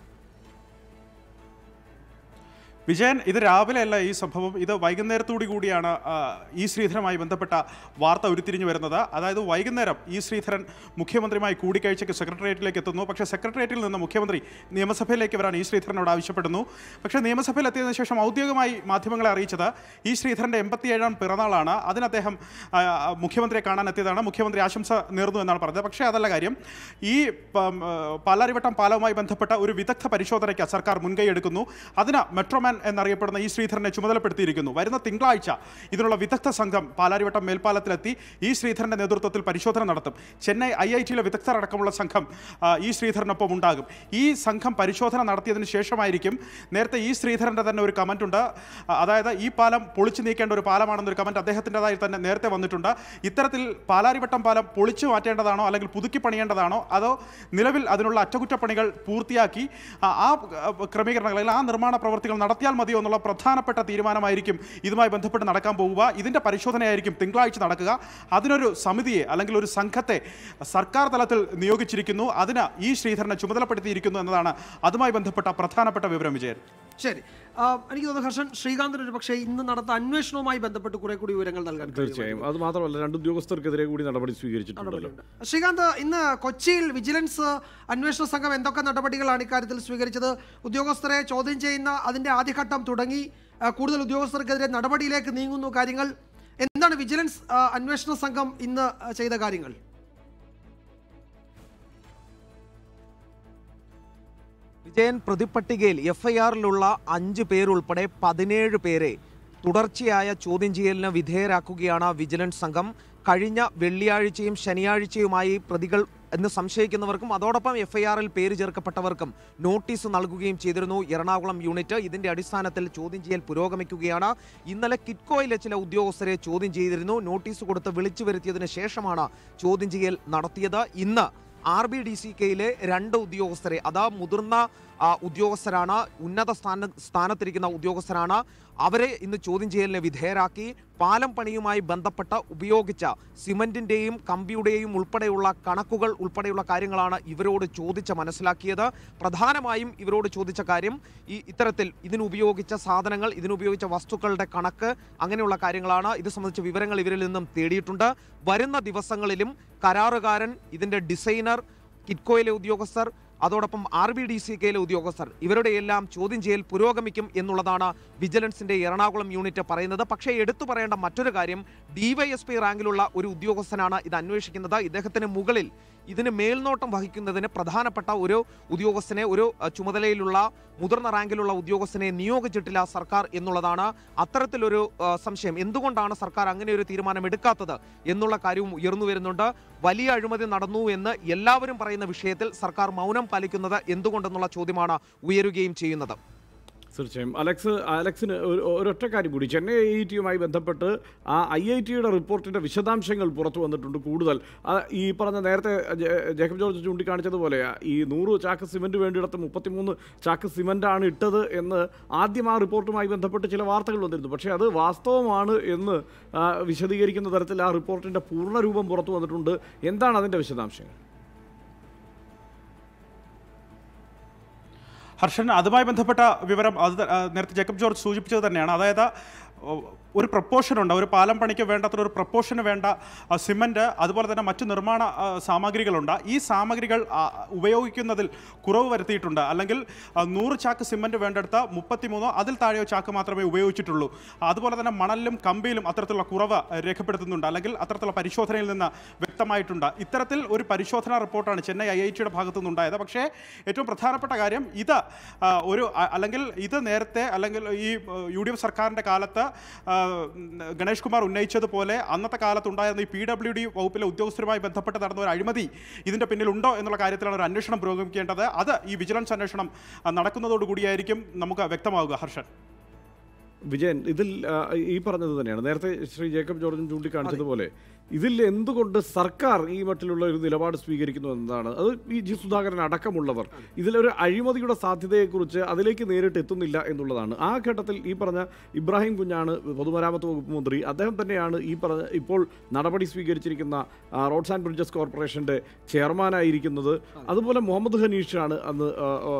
വിജയൻ ഇത് രാവിലെ അല്ല ഈ സംഭവം ഇത് വൈകുന്നേരത്തോടു കൂടിയാണ് ആ, ഈ ശ്രീധരനുമായി ബന്ധപ്പെട്ട വാർത്ത ഉരുത്തിരിഞ്ഞു വരുന്നത് അതായത് വൈകുന്നേരം ഈ ശ്രീധരൻ മുഖ്യമന്ത്രിയുമായി കൂടിക്കാഴ്ചയ്ക്ക് സെക്രട്ടേറിയറ്റിലേക്ക് എത്തുന്നു പക്ഷേ സെക്രട്ടേറിയറ്റിൽ നിന്ന് മുഖ്യമന്ത്രി നിയമസഭയിലേക്ക് വരാൻ ഈ ശ്രീധരനോട് ആവശ്യപ്പെടുന്നു പക്ഷേ നിയമസഭയിൽ എത്തിയതിനു ശേഷം ഔദ്യോഗികമായി മാധ്യമങ്ങളെ അറിയിച്ചത് ഈ ശ്രീധരൻ്റെ എൺപത്തിയേഴാം പിറന്നാളാണ് അതിന് അദ്ദേഹം ആ, ആ, മുഖ്യമന്ത്രിയെ കാണാൻ എത്തിയതാണ് മുഖ്യമന്ത്രി ആശംസ നേർന്നു എന്നാണ് പറഞ്ഞത് പക്ഷേ അതല്ല കാര്യം ഈ പം, ആ, പാലാരിവട്ടം പാലവുമായി ബന്ധപ്പെട്ട ഒരു വിദഗ്ധ പരിശോധനയ്ക്ക് സർക്കാർ മുൻകൈ എടുക്കുന്നു അതിന് മെട്രോമാൻ എന്നറിയപ്പെടുന്ന ഈ ശ്രീധരനെ ചുമതലപ്പെടുത്തിയിരിക്കുന്നു വരുന്ന തിങ്കളാഴ്ച ഇതിനുള്ള വിദഗ്ധ സംഘം പാലാരിവട്ടം മേൽപ്പാലത്തിലെത്തി ഈ ശ്രീധരന്റെ നേതൃത്വത്തിൽ പരിശോധന നടത്തും ചെന്നൈ ഐ ഐ ടിയിലെ വിദഗ്ധർ അടക്കമുള്ള സംഘം ആ, ഈ ശ്രീധരനൊപ്പം ഉണ്ടാകും ഈ സംഘം പരിശോധന നടത്തിയതിന് ശേഷമായിരിക്കും നേരത്തെ ഈ ശ്രീധരന്റെ തന്നെ ഒരു കമന്റ് ഉണ്ട് ആ, അതായത് ഈ പാലം പൊളിച്ചു നീക്കേണ്ട ഒരു പാലമാണെന്നൊരു കമന്റ് അദ്ദേഹത്തിൻ്റെതായി തന്നെ നേരത്തെ വന്നിട്ടുണ്ട് ഇത്തരത്തിൽ പാലാരിവട്ടം പാലം പൊളിച്ചു മാറ്റേണ്ടതാണോ അല്ലെങ്കിൽ പുതുക്കി പണിയേണ്ടതാണോ അതോ നിലവിൽ അതിനുള്ള അറ്റകുറ്റപ്പണികൾ പൂർത്തിയാക്കി ആ ആ ക്രമീകരണങ്ങൾ അല്ലെങ്കിൽ ആ നിർമ്മാണ പ്രവർത്തികൾ നടത്തിയാൽ മതിയോ എന്നുള്ള പ്രധാനപ്പെട്ട തീരുമാനമായിരിക്കും ഇതുമായി ബന്ധപ്പെട്ട് നടക്കാൻ പോകുക ഇതിൻ്റെ പരിശോധനയായിരിക്കും തിങ്കളാഴ്ച നടക്കുക അതിനൊരു സമിതിയെ അല്ലെങ്കിൽ ഒരു സംഘത്തെ സർക്കാർ തലത്തിൽ നിയോഗിച്ചിരിക്കുന്നു അതിന് ഈ ശ്രീധരനെ ചുമതലപ്പെടുത്തിയിരിക്കുന്നു എന്നതാണ് അതുമായി ബന്ധപ്പെട്ട പ്രധാനപ്പെട്ട വിവരം വിജയൻ ശരി ആ, എനിക്ക് തോന്നുന്നു ഹർഷൻ ശ്രീകാന്തിന് ഒരു പക്ഷേ ഇന്ന് നടത്ത അന്വേഷണവുമായി ബന്ധപ്പെട്ട് കുറെ കൂടി വിവരങ്ങൾ നൽകാൻ തീർച്ചയായും അത് മാത്രമല്ല രണ്ട് ഉദ്യോഗസ്ഥർക്കെതിരെ കൂടി നടപടി സ്വീകരിച്ചിട്ടുണ്ടല്ലോ കഴിയുമായിരുന്നു. ശ്രീകാന്ത് ഇന്ന് കൊച്ചിയിൽ വിജിലൻസ് അന്വേഷണ സംഘം എന്തൊക്കെ നടപടികളാണ് ഇക്കാര്യത്തിൽ സ്വീകരിച്ചത് ഉദ്യോഗസ്ഥരെ ചോദ്യം ചെയ്യുന്ന അതിന്റെ ആദ്യഘട്ടം തുടങ്ങി ആ, കൂടുതൽ ഉദ്യോഗസ്ഥർക്കെതിരെ നടപടിയിലേക്ക് നീങ്ങുന്നു കാര്യങ്ങൾ എന്താണ് വിജിലൻസ് ആ, അന്വേഷണ സംഘം ഇന്ന് ആ, ചെയ്ത കാര്യങ്ങൾ വിജയൻ പ്രതിപ്പട്ടികയിൽ എഫ് ഐ ആറിലുള്ള അഞ്ച് പേരുൾപ്പെടെ പതിനേഴ് പേരെ തുടർച്ചയായ ചോദ്യം ചെയ്യലിന് വിധേയരാക്കുകയാണ് വിജിലൻസ് സംഘം കഴിഞ്ഞ വെള്ളിയാഴ്ചയും ശനിയാഴ്ചയുമായി പ്രതികൾ എന്ന് സംശയിക്കുന്നവർക്കും അതോടൊപ്പം എഫ് ഐ ആറിൽ പേര് ചേർക്കപ്പെട്ടവർക്കും നോട്ടീസ് നൽകുകയും ചെയ്തിരുന്നു എറണാകുളം യൂണിറ്റ് ഇതിന്റെ അടിസ്ഥാനത്തിൽ ചോദ്യം ചെയ്യൽ പുരോഗമിക്കുകയാണ് ഇന്നലെ കിറ്റ്കോയിലെ ചില ഉദ്യോഗസ്ഥരെ ചോദ്യം ചെയ്തിരുന്നു നോട്ടീസ് കൊടുത്ത് വിളിച്ചു വരുത്തിയതിനു ശേഷമാണ് ചോദ്യം ചെയ്യൽ നടത്തിയത് ഇന്ന് ആർ ബി ഡി സി കെയിലെ രണ്ട് ഉദ്യോഗസ്ഥരെ അതാ മുതിർന്ന ആ, ഉദ്യോഗസ്ഥരാണ് ഉന്നത സ്ഥാന സ്ഥാനത്തിരിക്കുന്ന ഉദ്യോഗസ്ഥരാണ് അവരെ ഇന്ന് ചോദ്യം ചെയ്യലിന് വിധേയരാക്കി പാലം പണിയുമായി ബന്ധപ്പെട്ട ഉപയോഗിച്ച സിമന്റിന്റെയും കമ്പിയുടെയും ഉൾപ്പെടെയുള്ള കണക്കുകൾ ഉൾപ്പെടെയുള്ള കാര്യങ്ങളാണ് ഇവരോട് ചോദിച്ച് മനസ്സിലാക്കിയത് പ്രധാനമായും ഇവരോട് ചോദിച്ച കാര്യം ഈ ഇത്തരത്തിൽ ഇതിനുപയോഗിച്ച സാധനങ്ങൾ ഇതിനുപയോഗിച്ച വസ്തുക്കളുടെ കണക്ക് അങ്ങനെയുള്ള കാര്യങ്ങളാണ് ഇത് സംബന്ധിച്ച വിവരങ്ങൾ ഇവരിൽ നിന്നും തേടിയിട്ടുണ്ട് വരുന്ന ദിവസങ്ങളിലും കരാറുകാരൻ ഇതിന്റെ ഡിസൈനർ കിറ്റ്കോയിലെ ഉദ്യോഗസ്ഥർ അതോടൊപ്പം ആർ ബി ഡി സി കെയിലെ ഉദ്യോഗസ്ഥർ ഇവരുടെ എല്ലാം ചോദ്യം ചെയ്യൽ പുരോഗമിക്കും എന്നുള്ളതാണ് വിജിലൻസിന്റെ എറണാകുളം യൂണിറ്റ് പറയുന്നത് പക്ഷേ എടുത്തു പറയേണ്ട മറ്റൊരു കാര്യം ഡിവൈഎസ്പി റാങ്കിലുള്ള ഒരു ഉദ്യോഗസ്ഥനാണ് ഇത് അന്വേഷിക്കുന്നത് ഇദ്ദേഹത്തിന് മുകളിൽ ഇതിന് മേൽനോട്ടം വഹിക്കുന്നതിന് പ്രധാനപ്പെട്ട ഒരു ഉദ്യോഗസ്ഥനെ ഒരു അഹ്, ചുമതലയിലുള്ള മുതിർന്ന റാങ്കിലുള്ള ഉദ്യോഗസ്ഥനെ നിയോഗിച്ചിട്ടില്ല സർക്കാർ എന്നുള്ളതാണ് അത്തരത്തിലൊരു അഹ്, സംശയം എന്തുകൊണ്ടാണ് സർക്കാർ അങ്ങനെ ഒരു തീരുമാനം എടുക്കാത്തത് എന്നുള്ള കാര്യവും ഉയർന്നു വരുന്നുണ്ട് വലിയ അഴിമതി നടന്നു എന്ന് എല്ലാവരും പറയുന്ന വിഷയത്തിൽ സർക്കാർ മൗനം പാലിക്കുന്നത് എന്തുകൊണ്ടെന്നുള്ള ചോദ്യമാണ് ഉയരുകയും ചെയ്യുന്നത് തീർച്ചയായും അലക്സ് അലക്സിന് ഒരു ഒരൊറ്റ കാര്യം കൂടി ചെന്നൈ ഐ ഐ ടിയുമായി ബന്ധപ്പെട്ട് ആ ഐ ഐ ടിയുടെ റിപ്പോർട്ടിൻ്റെ വിശദാംശങ്ങൾ പുറത്തു വന്നിട്ടുണ്ട് കൂടുതൽ ആ, ഈ പറഞ്ഞ നേരത്തെ ജെ- ജേക്കബ് ജോർജ് ചൂണ്ടിക്കാണിച്ചതുപോലെ ഈ നൂറ് ചാക്ക് സിമൻറ്റ് വേണ്ടിയിടത്ത് മുപ്പത്തിമൂന്ന് ചാക്ക് സിമൻ്റാണ് ഇട്ടത് എന്ന് ആദ്യം ആ റിപ്പോർട്ടുമായി ബന്ധപ്പെട്ട് ചില വാർത്തകൾ വന്നിരുന്നു പക്ഷേ അത് വാസ്തവമാണ് എന്ന് ആ, വിശദീകരിക്കുന്ന തരത്തിൽ ആ റിപ്പോർട്ടിൻ്റെ പൂർണ്ണരൂപം പുറത്തു വന്നിട്ടുണ്ട് എന്താണ് അതിൻ്റെ വിശദാംശങ്ങൾ ഹർഷൻ അതുമായി ബന്ധപ്പെട്ട വിവരം അത് ത- ആ, നേരത്തെ ജേക്കബ് ജോർജ് സൂചിപ്പിച്ചത് തന്നെയാണ് അതായത് ഓ, ഒരു പ്രപ്പോഷൻ ഉണ്ട് ഒരു പാലം പണിക്ക് വേണ്ടത്ര ഒരു പ്രപ്പോഷന് വേണ്ട ആ, സിമൻറ്റ് അതുപോലെ തന്നെ മറ്റു നിർമ്മാണ ആ, സാമഗ്രികളുണ്ട് ഈ സാമഗ്രികൾ ആ, ഉപയോഗിക്കുന്നതിൽ കുറവ് വരുത്തിയിട്ടുണ്ട് അല്ലെങ്കിൽ ആ, നൂറ് ചാക്ക് സിമൻറ്റ് വേണ്ടെടുത്ത മുപ്പത്തിമൂന്നോ അതിൽ താഴെയോ ചാക്ക് മാത്രമേ ഉപയോഗിച്ചിട്ടുള്ളൂ അതുപോലെ തന്നെ മണലിലും കമ്പിയിലും അത്തരത്തിലുള്ള കുറവ് രേഖപ്പെടുത്തുന്നുണ്ട് അല്ലെങ്കിൽ അത്തരത്തിലുള്ള പരിശോധനയിൽ നിന്ന് വ്യക്തമായിട്ടുണ്ട് ഇത്തരത്തിൽ ഒരു പരിശോധനാ റിപ്പോർട്ടാണ് ചെന്നൈ ഐ ഐ ടിയുടെ ഭാഗത്തു നിന്നുണ്ടായത് പക്ഷേ ഏറ്റവും പ്രധാനപ്പെട്ട കാര്യം ഇത് ആ, ഒരു അ- അല്ലെങ്കിൽ ഇത് നേരത്തെ അല്ലെങ്കിൽ ഈ യു ഡി എഫ് സർക്കാരിൻ്റെ കാലത്ത് ആ, ഗണേഷ് കുമാർ ഉന്നയിച്ചതുപോലെ അന്നത്തെ കാലത്തുണ്ടായിരുന്ന ഈ പി ഡബ്ല്യു ഡി വകുപ്പിലെ ഉദ്യോഗസ്ഥരുമായി ബന്ധപ്പെട്ട് നടന്ന ഒരു അഴിമതി ഇതിൻ്റെ പിന്നിലുണ്ടോ എന്നുള്ള കാര്യത്തിലാണ് ഒരു അന്വേഷണം പുരോഗമിക്കേണ്ടത് അത് ഈ വിജിലൻസ് അന്വേഷണം ആ, നടക്കുന്നതോടുകൂടിയായിരിക്കും നമുക്ക് വ്യക്തമാവുക ഹർഷൻ വിജയൻ ഇതിൽ ആ, ഈ പറഞ്ഞത് തന്നെയാണ് നേരത്തെ ശ്രീ ജേക്കബ് ജോർജും ചൂണ്ടിക്കാണിച്ചതുപോലെ ഇതിൽ എന്തുകൊണ്ട് സർക്കാർ ഈ മട്ടിലുള്ള ഒരു നിലപാട് സ്വീകരിക്കുന്നു എന്നതാണ് അത് പി ജി സുധാകരൻ അടക്കമുള്ളവർ ഇതിലൊരു അഴിമതിയുടെ സാധ്യതയെക്കുറിച്ച് അതിലേക്ക് നേരിട്ട് എത്തുന്നില്ല എന്നുള്ളതാണ് ആ ഘട്ടത്തിൽ ഈ പറഞ്ഞ ഇബ്രാഹിം കുഞ്ഞാണ് പൊതുമരാമത്ത് വകുപ്പ് മന്ത്രി അദ്ദേഹം തന്നെയാണ് ഈ പറഞ്ഞ ഇപ്പോൾ നടപടി സ്വീകരിച്ചിരിക്കുന്ന ആ, റോഡ്സ് ആൻഡ് ബ്രിഡ്ജസ് കോർപ്പറേഷന്റെ ചെയർമാനായിരിക്കുന്നത് അതുപോലെ മുഹമ്മദ് ഹനീഷാണ് അന്ന് ആ, ആ,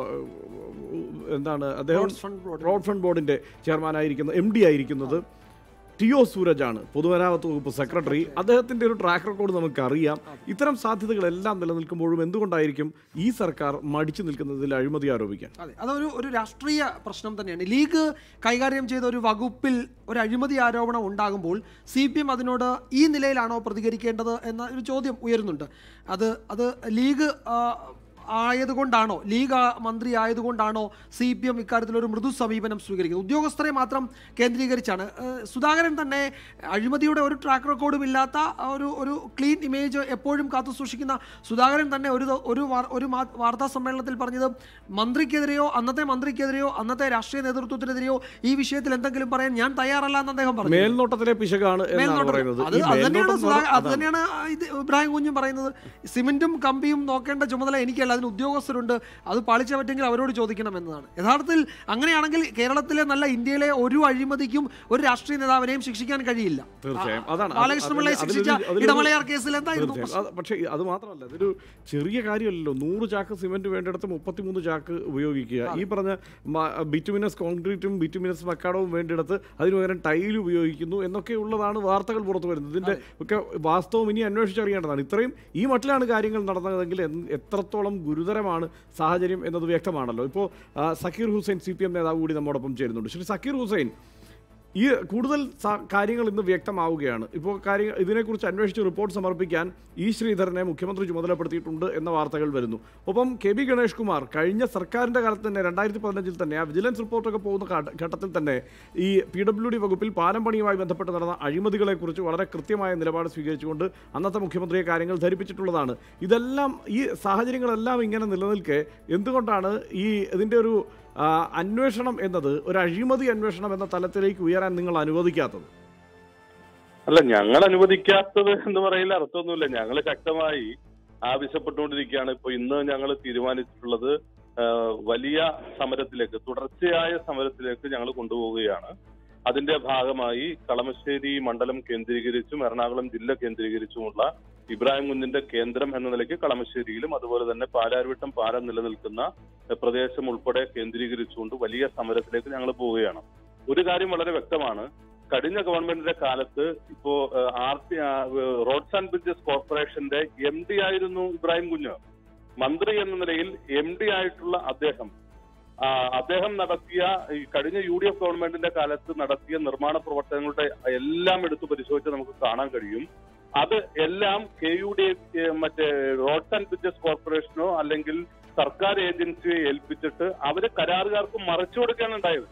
എന്താണ് അദ്ദേഹം roads fund board. Road fund ബോർഡിന്റെ ചെയർമാനായിരിക്കുന്ന എം ഡി ആയിരിക്കുന്നത് ടി ഒ സൂരജാണ് പൊതുമരാമത്ത് വകുപ്പ് സെക്രട്ടറി അദ്ദേഹത്തിന്റെ ഒരു ട്രാക്ക് റെക്കോർഡ് നമുക്കറിയാം ഇത്തരം സാധ്യതകളെല്ലാം നിലനിൽക്കുമ്പോഴും എന്തുകൊണ്ടായിരിക്കും ഈ സർക്കാർ മടിച്ചു നിൽക്കുന്നതിൽ അഴിമതി ആരോപിക്കാൻ അതെ അതൊരു ഒരു രാഷ്ട്രീയ പ്രശ്നം തന്നെയാണ് ലീഗ് കൈകാര്യം ചെയ്ത ഒരു വകുപ്പിൽ ഒരു അഴിമതി ആരോപണം ഉണ്ടാകുമ്പോൾ സി പി എം അതിനോട് ഈ നിലയിലാണോ പ്രതികരിക്കേണ്ടത് എന്ന ഒരു ചോദ്യം ഉയരുന്നുണ്ട് അത് അത് ലീഗ് ആ, ആയതുകൊണ്ടാണോ ലീഗ് ആ മന്ത്രി ആയതുകൊണ്ടാണോ സി പി എം ഇക്കാര്യത്തിൽ ഒരു മൃദു സമീപനം സ്വീകരിക്കുന്നത് ഉദ്യോഗസ്ഥരെ മാത്രം കേന്ദ്രീകരിച്ചാണ് ഏഹ്, സുധാകരൻ തന്നെ അഴിമതിയുടെ ഒരു ട്രാക്ക് റെക്കോർഡും ഇല്ലാത്ത ആ ഒരു ഒരു ക്ലീൻ ഇമേജ് എപ്പോഴും കാത്തു സൂക്ഷിക്കുന്ന സുധാകരൻ തന്നെ ഒരു ദ- ഒരു വാർ- ഒരു മാ- വാർത്താ സമ്മേളനത്തിൽ പറഞ്ഞത് മന്ത്രിക്കെതിരെയോ അന്നത്തെ മന്ത്രിക്കെതിരെയോ അന്നത്തെ രാഷ്ട്രീയ നേതൃത്വത്തിനെതിരെയോ ഈ വിഷയത്തിൽ എന്തെങ്കിലും പറയാൻ ഞാൻ തയ്യാറല്ല എന്ന് അദ്ദേഹം പറഞ്ഞു മേൽനോട്ടത്തിലെ പിശകാണ് എന്നാണ് മേൽനോട്ടം. പറയുന്നത് അത് ഈ അത് തന്നെയാണ് മേൽനോട്ടം സുധാ- എന്ന് അത് പറഞ്ഞാൽ തന്നെയാണ് ഇത് ഇബ്രാഹിം കുഞ്ഞും പറയുന്നത് സിമെന്റും കമ്പിയും നോക്കേണ്ട ചുമതല എനിക്കല്ല അതിന് ഉദ്യോഗസ്ഥരുണ്ട് അത് പാളിച്ച പറ്റെങ്കിൽ അവരോട് ചോദിക്കണം എന്നതാണ് യഥാർത്ഥത്തിൽ അങ്ങനെയാണെങ്കിൽ കേരളത്തിലെ നല്ല ഇന്ത്യയിലെ ഒരു അഴിമതിക്കും ഒരു രാഷ്ട്രീയ നേതാവിനെയും ശിക്ഷിക്കാൻ കഴിയില്ല തീർച്ചയായും അതാണ് അത് ബാലകൃഷ്ണപിള്ളയെ അതിലൊരു- ശിക്ഷിച്ച അതിലൊരു- ഇടമലയാർ കേസിൽ എന്തായിരുന്നു തീർച്ചയായും. അത് പക്ഷേ അത് മാത്രമല്ല ഇതൊരു ചെറിയ കാര്യമല്ലല്ലോ നൂറ് ചാക്ക് സിമെന്റ് വേണ്ടിടത്ത് മുപ്പത്തിമൂന്ന് ചാക്ക് ഉപയോഗിക്കുക ഈ പറഞ്ഞ ബിറ്റുമിനസ് കോൺക്രീറ്റും ബിറ്റുമിനസ് മക്കാടവും വേണ്ടിടത്ത് അതിന് പകരം ടൈൽ ഉപയോഗിക്കുന്നു എന്നൊക്കെ ഉള്ളതാണ് വാർത്തകൾ പുറത്തു വരുന്നത് ഇതിന്റെ ഒക്കെ വാസ്തവം ഇനി അന്വേഷിച്ചറിയേണ്ടതാണ് ഇത്രയും ഈ മട്ടിലാണ് കാര്യങ്ങൾ നടന്നതെങ്കിൽ എന്ത്- എത്രത്തോളം ഗുരുതരമാണ് സാഹചര്യം എന്നത് വ്യക്തമാണല്ലോ ഇപ്പോൾ Zakir Hussain C P M നേതാവ് കൂടി നമ്മോടൊപ്പം ചേരുന്നുണ്ട് ശ്രീ സക്കീർ ഹുസൈൻ ഈ കൂടുതൽ സ- കാര്യങ്ങൾ ഇന്ന് വ്യക്തമാവുകയാണ് ഇപ്പോൾ കാര്യങ്ങൾ ഇതിനെക്കുറിച്ച് അന്വേഷിച്ച് റിപ്പോർട്ട് സമർപ്പിക്കാൻ ഇ ശ്രീധരനെ മുഖ്യമന്ത്രി ചുമതലപ്പെടുത്തിയിട്ടുണ്ട് എന്ന വാർത്തകൾ വരുന്നു ഒപ്പം കെ ബി ഗണേഷ് കുമാർ കഴിഞ്ഞ സർക്കാരിൻ്റെ കാലത്ത് തന്നെ രണ്ടായിരത്തി പതിനഞ്ചിൽ തന്നെ ആ വിജിലൻസ് റിപ്പോർട്ടൊക്കെ പോകുന്ന ഘട്ട- ഘട്ടത്തിൽ തന്നെ ഈ പി ഡബ്ല്യു ഡി വകുപ്പിൽ പാലം പണിയുമായി ബന്ധപ്പെട്ട് നടന്ന അഴിമതികളെക്കുറിച്ച് വളരെ കൃത്യമായ നിലപാട് സ്വീകരിച്ചുകൊണ്ട് അന്നത്തെ മുഖ്യമന്ത്രിയെ കാര്യങ്ങൾ ധരിപ്പിച്ചിട്ടുള്ളതാണ് ഇതെല്ലാം ഈ സാഹചര്യങ്ങളെല്ലാം ഇങ്ങനെ നിലനിൽക്കെ എന്തുകൊണ്ടാണ് ഈ ഇതിൻ്റെ ഒരു ആ, അന്വേഷണം എന്നത് ഒരു അഴിമതി അന്വേഷണം എന്ന തലത്തിലേക്ക് ഉയരാൻ നിങ്ങൾ അനുവദിക്കാത്തത് അല്ല ഞങ്ങൾ അനുവദിക്കാത്തത് എന്ന് പറയുന്ന അർത്ഥമൊന്നുമില്ല ഞങ്ങൾ ശക്തമായി ആവശ്യപ്പെട്ടുകൊണ്ടിരിക്കുകയാണ് ഇപ്പൊ ഇന്ന് ഞങ്ങൾ തീരുമാനിച്ചിട്ടുള്ളത് ആ, വലിയ സമരത്തിലേക്ക് തുടർച്ചയായ സമരത്തിലേക്ക് ഞങ്ങൾ കൊണ്ടുപോവുകയാണ് അതിന്റെ ഭാഗമായി കളമശ്ശേരി മണ്ഡലം കേന്ദ്രീകരിച്ചും എറണാകുളം ജില്ല കേന്ദ്രീകരിച്ചുമുള്ള ഇബ്രാഹിം കുഞ്ഞിന്റെ കേന്ദ്രം എന്ന നിലയ്ക്ക് കളമശ്ശേരിയിലും അതുപോലെ തന്നെ പാലാരിവട്ടം പാലം നിലനിൽക്കുന്ന എഹ്, പ്രദേശം ഉൾപ്പെടെ കേന്ദ്രീകരിച്ചുകൊണ്ട് വലിയ സമരത്തിലേക്ക് ഞങ്ങൾ പോവുകയാണ് ഒരു കാര്യം വളരെ വ്യക്തമാണ് കഴിഞ്ഞ ഗവൺമെന്റിന്റെ കാലത്ത് ഇപ്പോ ഏഹ്, ആർ ടി ആ, ഏഹ്, റോഡ്സ് ആൻഡ് ബ്രിഡ്ജസ് കോർപ്പറേഷന്റെ എം ഡി ആയിരുന്നു ഇബ്രാഹിം കുഞ്ഞ് മന്ത്രി എന്ന നിലയിൽ എം ഡി ആയിട്ടുള്ള അദ്ദേഹം ആ, അദ്ദേഹം നടത്തിയ ഈ കഴിഞ്ഞ യു ഡി എഫ് ഗവൺമെന്റിന്റെ കാലത്ത് നടത്തിയ നിർമ്മാണ പ്രവർത്തനങ്ങളുടെ എല്ലാം എടുത്തു പരിശോധിച്ച് നമുക്ക് കാണാൻ കഴിയും അത് എല്ലാം കെ യു ഡി മറ്റേ റോഡ്സ് ആൻഡ് ബ്രിഡ്ജസ് കോർപ്പറേഷനോ അല്ലെങ്കിൽ സർക്കാർ ഏജൻസിയെ ഏൽപ്പിച്ചിട്ട് അവര് കരാറുകാർക്ക് മറച്ചു കൊടുക്കുകയാണ് ഉണ്ടായത്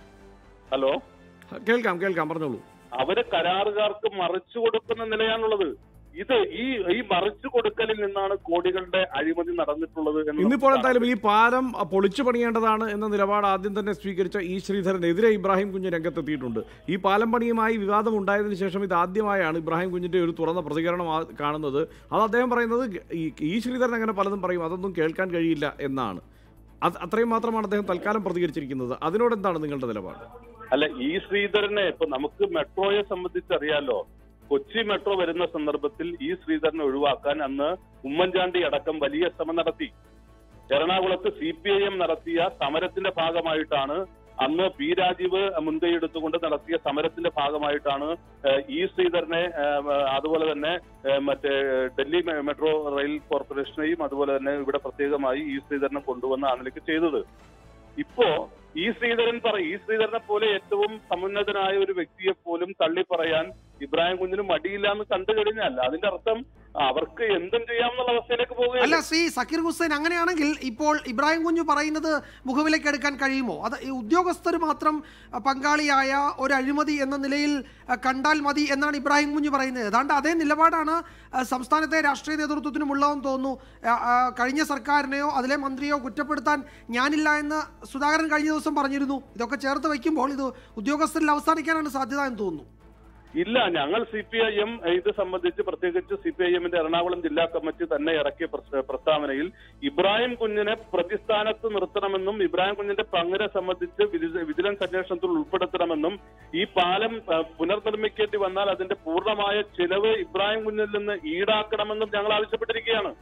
ഹലോ കേൾക്കാം കേൾക്കാം പറഞ്ഞോളൂ അവര് കരാറുകാർക്ക് മറിച്ചു കൊടുക്കുന്ന നിലയാണുള്ളത് ഇത് ഈ ഈ മറിച്ചു കൊടുക്കലിൽ നിന്നാണ് കോടികളുടെ അഴിമതി നടന്നിട്ടുള്ളത് എന്ന് നമുക്ക് ഇന്നിപ്പോൾ കാണാം. എന്തായാലും ഈ പാലം അ, പൊളിച്ചു പണിയേണ്ടതാണ് എന്ന നിലപാട് ആദ്യം തന്നെ സ്വീകരിച്ച ഇ ശ്രീധരനെതിരെ ഇബ്രാഹിം കുഞ്ഞ് രംഗത്തെത്തിയിട്ടുണ്ട് ഈ പാലം പണിയുമായി വിവാദം ഉണ്ടായതിനു ശേഷം ഇത് ആദ്യമായാണ് ഇബ്രാഹിം കുഞ്ഞിന്റെ ഒരു തുറന്ന പ്രതികരണം ആ- കാണുന്നത് അത് അദ്ദേഹം പറയുന്നത് ഈ ഇ ശ്രീധരൻ അങ്ങനെ പലതും പറയും അതൊന്നും കേൾക്കാൻ കഴിയില്ല എന്നാണ് അത് അത്രയും മാത്രമാണ് അദ്ദേഹം തൽക്കാലം പ്രതികരിച്ചിരിക്കുന്നത് അതിനോട് എന്താണ് നിങ്ങളുടെ നിലപാട് അല്ല ഈ ശ്രീധരനെ ഇപ്പൊ നമുക്ക് മെട്രോയെ സംബന്ധിച്ച് അറിയാലോ കൊച്ചി മെട്രോ വരുന്ന സന്ദർഭത്തിൽ ഈ ശ്രീധരനെ ഒഴിവാക്കാൻ അന്ന് ഉമ്മൻചാണ്ടി അടക്കം വലിയ ശ്രമം നടത്തി എറണാകുളത്ത് സി പി ഐ എം നടത്തിയ സമരത്തിന്റെ ഭാഗമായിട്ടാണ് അന്ന് പി രാജീവ് മുൻകൈയെടുത്തുകൊണ്ട് നടത്തിയ സമരത്തിന്റെ ഭാഗമായിട്ടാണ് ഏഹ്, ഇ ശ്രീധരനെ ഏഹ്, അതുപോലെ തന്നെ ഏഹ്, മറ്റേ ഡൽഹി മെ- മെട്രോ റെയിൽ കോർപ്പറേഷനെയും അതുപോലെ തന്നെ ഇവിടെ പ്രത്യേകമായി ഇ ശ്രീധരനെ കൊണ്ടുവന്ന ആ നിലയ്ക്ക് ചെയ്തത് ഇപ്പോ ഈ ശ്രീധരൻ പറ ഈ ശ്രീധരനെ പോലെ ഏറ്റവും സമുന്നതനായ ഒരു വ്യക്തിയെ പോലും തള്ളി പറയാൻ ഇബ്രാഹിം കുഞ്ഞിന് മടിയില്ല എന്ന് കണ്ടു കഴിഞ്ഞാൽ അതിന്റെ അർത്ഥം അവർക്ക് എന്തും ചെയ്യാമെന്നുള്ള അവസ്ഥയിലേക്ക് അല്ല പോവുകയല്ല ശ്രീ സക്കീർ ഹുസൈൻ അങ്ങനെയാണെങ്കിൽ ഇപ്പോൾ ഇബ്രാഹിം കുഞ്ഞു പറയുന്നത് മുഖവിലേക്ക് എടുക്കാൻ കഴിയുമോ അത് ഈ ഉദ്യോഗസ്ഥർ മാത്രം അ, പങ്കാളിയായ ഒരു അഴിമതി എന്ന നിലയിൽ അ, കണ്ടാൽ മതി എന്നാണ് ഇബ്രാഹിം കുഞ്ഞു പറയുന്നത് ഏതാണ്ട് അതേ നിലപാടാണ് അ, സംസ്ഥാനത്തെ രാഷ്ട്രീയ നേതൃത്വത്തിനും ഉള്ളതെന്ന് തോന്നുന്നു അ, അ, കഴിഞ്ഞ സർക്കാരിനെയോ അതിലെ മന്ത്രിയോ കുറ്റപ്പെടുത്താൻ ഞാനില്ല എന്ന് സുധാകരൻ കഴിഞ്ഞ ദിവസം പറഞ്ഞിരുന്നു ഇതൊക്കെ ചേർത്ത് വയ്ക്കുമ്പോൾ ഇത് ഉദ്യോഗസ്ഥരിൽ അവസാനിക്കാനാണ് സാധ്യത എന്ന് തോന്നുന്നു ഇല്ല ഞങ്ങൾ സി പി ഐ എം ഇത് സംബന്ധിച്ച് പ്രത്യേകിച്ച് സി പി ഐ എമ്മിന്റെ എറണാകുളം ജില്ലാ കമ്മിറ്റി തന്നെ ഇറക്കിയ പ്രസ്- പ്രസ്താവനയിൽ ഇബ്രാഹിം കുഞ്ഞിനെ പ്രതിസ്ഥാനത്ത് നിർത്തണമെന്നും ഇബ്രാഹിം കുഞ്ഞിന്റെ പങ്കിനെ സംബന്ധിച്ച് വിജി- വിജിലൻസ് അന്വേഷണത്തിൽ ഉൾപ്പെടുത്തണമെന്നും ഈ പാലം ആ, പുനർനിർമ്മിക്കേണ്ടി വന്നാൽ അതിന്റെ പൂർണ്ണമായ ചിലവ് ഇബ്രാഹിം കുഞ്ഞിൽ നിന്ന് ഈടാക്കണമെന്നും ഞങ്ങൾ ആവശ്യപ്പെട്ടിരിക്കുകയാണ്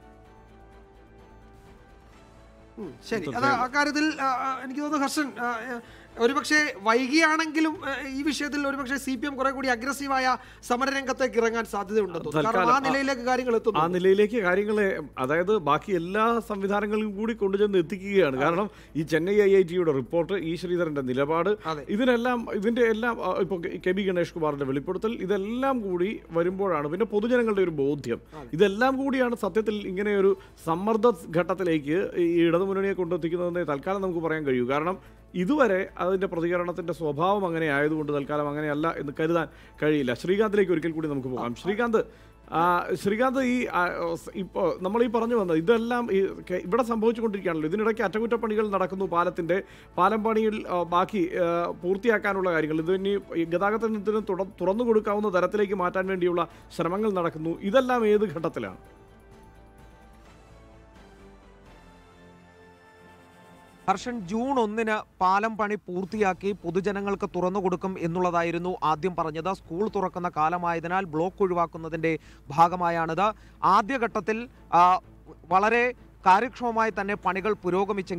ഉം, ശരി അത് അക്കാര്യത്തിൽ ആ, ആ, എനിക്ക് തോന്നുന്നു ഹർഷൻ ആ, ആ, ഒരുപക്ഷെ വൈകിയാണെങ്കിലും ആ, ഈ വിഷയത്തിൽ ഒരുപക്ഷെ സി പി എം കുറെ കൂടി അഗ്രസീവായ സമരരംഗത്തേക്ക് ഇറങ്ങാൻ സാധ്യതയുണ്ടെന്ന് തോന്നുന്നു കാരണം ആ തൽക്കാലം ആ- നിലയിലേക്ക് കാര്യങ്ങൾ ആ എത്തുന്നു നിലയിലേക്ക് കാര്യങ്ങളെ അതായത് ബാക്കി എല്ലാ സംവിധാനങ്ങളും കൂടി കൊണ്ടുചെന്ന് എത്തിക്കുകയാണ് കാരണം ഈ ചെന്നൈ ഐ ഐ ടിയുടെ റിപ്പോർട്ട് ഈ ശ്രീധരന്റെ നിലപാട് അതെ. ഇതിനെല്ലാം ഇതിന്റെ എല്ലാം ആ, ഇപ്പോൾ കെ ബി ഗണേഷ് കുമാറിന്റെ വെളിപ്പെടുത്തൽ ഇതെല്ലാം കൂടി വരുമ്പോഴാണ് പിന്നെ പൊതുജനങ്ങളുടെ ഒരു ബോധ്യം ഇതെല്ലാം കൂടിയാണ് സത്യത്തിൽ ഇങ്ങനെ ഒരു സമ്മർദ്ദ ഘട്ടത്തിലേക്ക് ഈ ഇടതുമുന്നണിയെ കൊണ്ടെത്തിക്കുന്നതെന്ന് തൽക്കാലം നമുക്ക് പറയാൻ കഴിയൂ കാരണം ഇതുവരെ അതിന്റെ പ്രതികരണത്തിന്റെ സ്വഭാവം അങ്ങനെ ആയതുകൊണ്ട് തൽക്കാലം അങ്ങനെയല്ല എന്ന് കരുതാൻ കഴിയില്ല ശ്രീകാന്തിലേക്ക് ഒരിക്കൽ കൂടി നമുക്ക് പോകാം ശ്രീകാന്ത് ആ, ശ്രീകാന്ത് ഈ ആ, സ് ഇപ്പോൾ നമ്മൾ ഈ പറഞ്ഞു വന്നത് ഇതെല്ലാം ഈ കെ- ഇവിടെ സംഭവിച്ചുകൊണ്ടിരിക്കുകയാണല്ലോ ഇതിനിടയ്ക്ക് അറ്റകുറ്റപ്പണികൾ നടക്കുന്നു പാലത്തിന്റെ പാലം പണിയിൽ ആ, ബാക്കി ആ, പൂർത്തിയാക്കാനുള്ള കാര്യങ്ങൾ ഇത് ഇനി ഈ ഗതാഗതത്തിന് തുട- തുറന്നു കൊടുക്കാവുന്ന തരത്തിലേക്ക് മാറ്റാൻ വേണ്ടിയുള്ള ശ്രമങ്ങൾ നടക്കുന്നു ഇതെല്ലാം ഏത് ഘട്ടത്തിലാണ് ഹർഷൻ ജൂൺ ഒന്നിന് പാലം പണി പൂർത്തിയാക്കി പൊതുജനങ്ങൾക്ക് തുറന്നു കൊടുക്കും എന്നുള്ളതായിരുന്നു ആദ്യം പറഞ്ഞത് സ്കൂൾ തുറക്കുന്ന കാലമായതിനാൽ ബ്ലോക്ക് ഒഴിവാക്കുന്നതിന്റെ ഭാഗമായാണിത് ആദ്യഘട്ടത്തിൽ ആ, വളരെ കാര്യക്ഷമമായി തന്നെ പണികൾ പുരോഗമിച്ചെങ്കിലും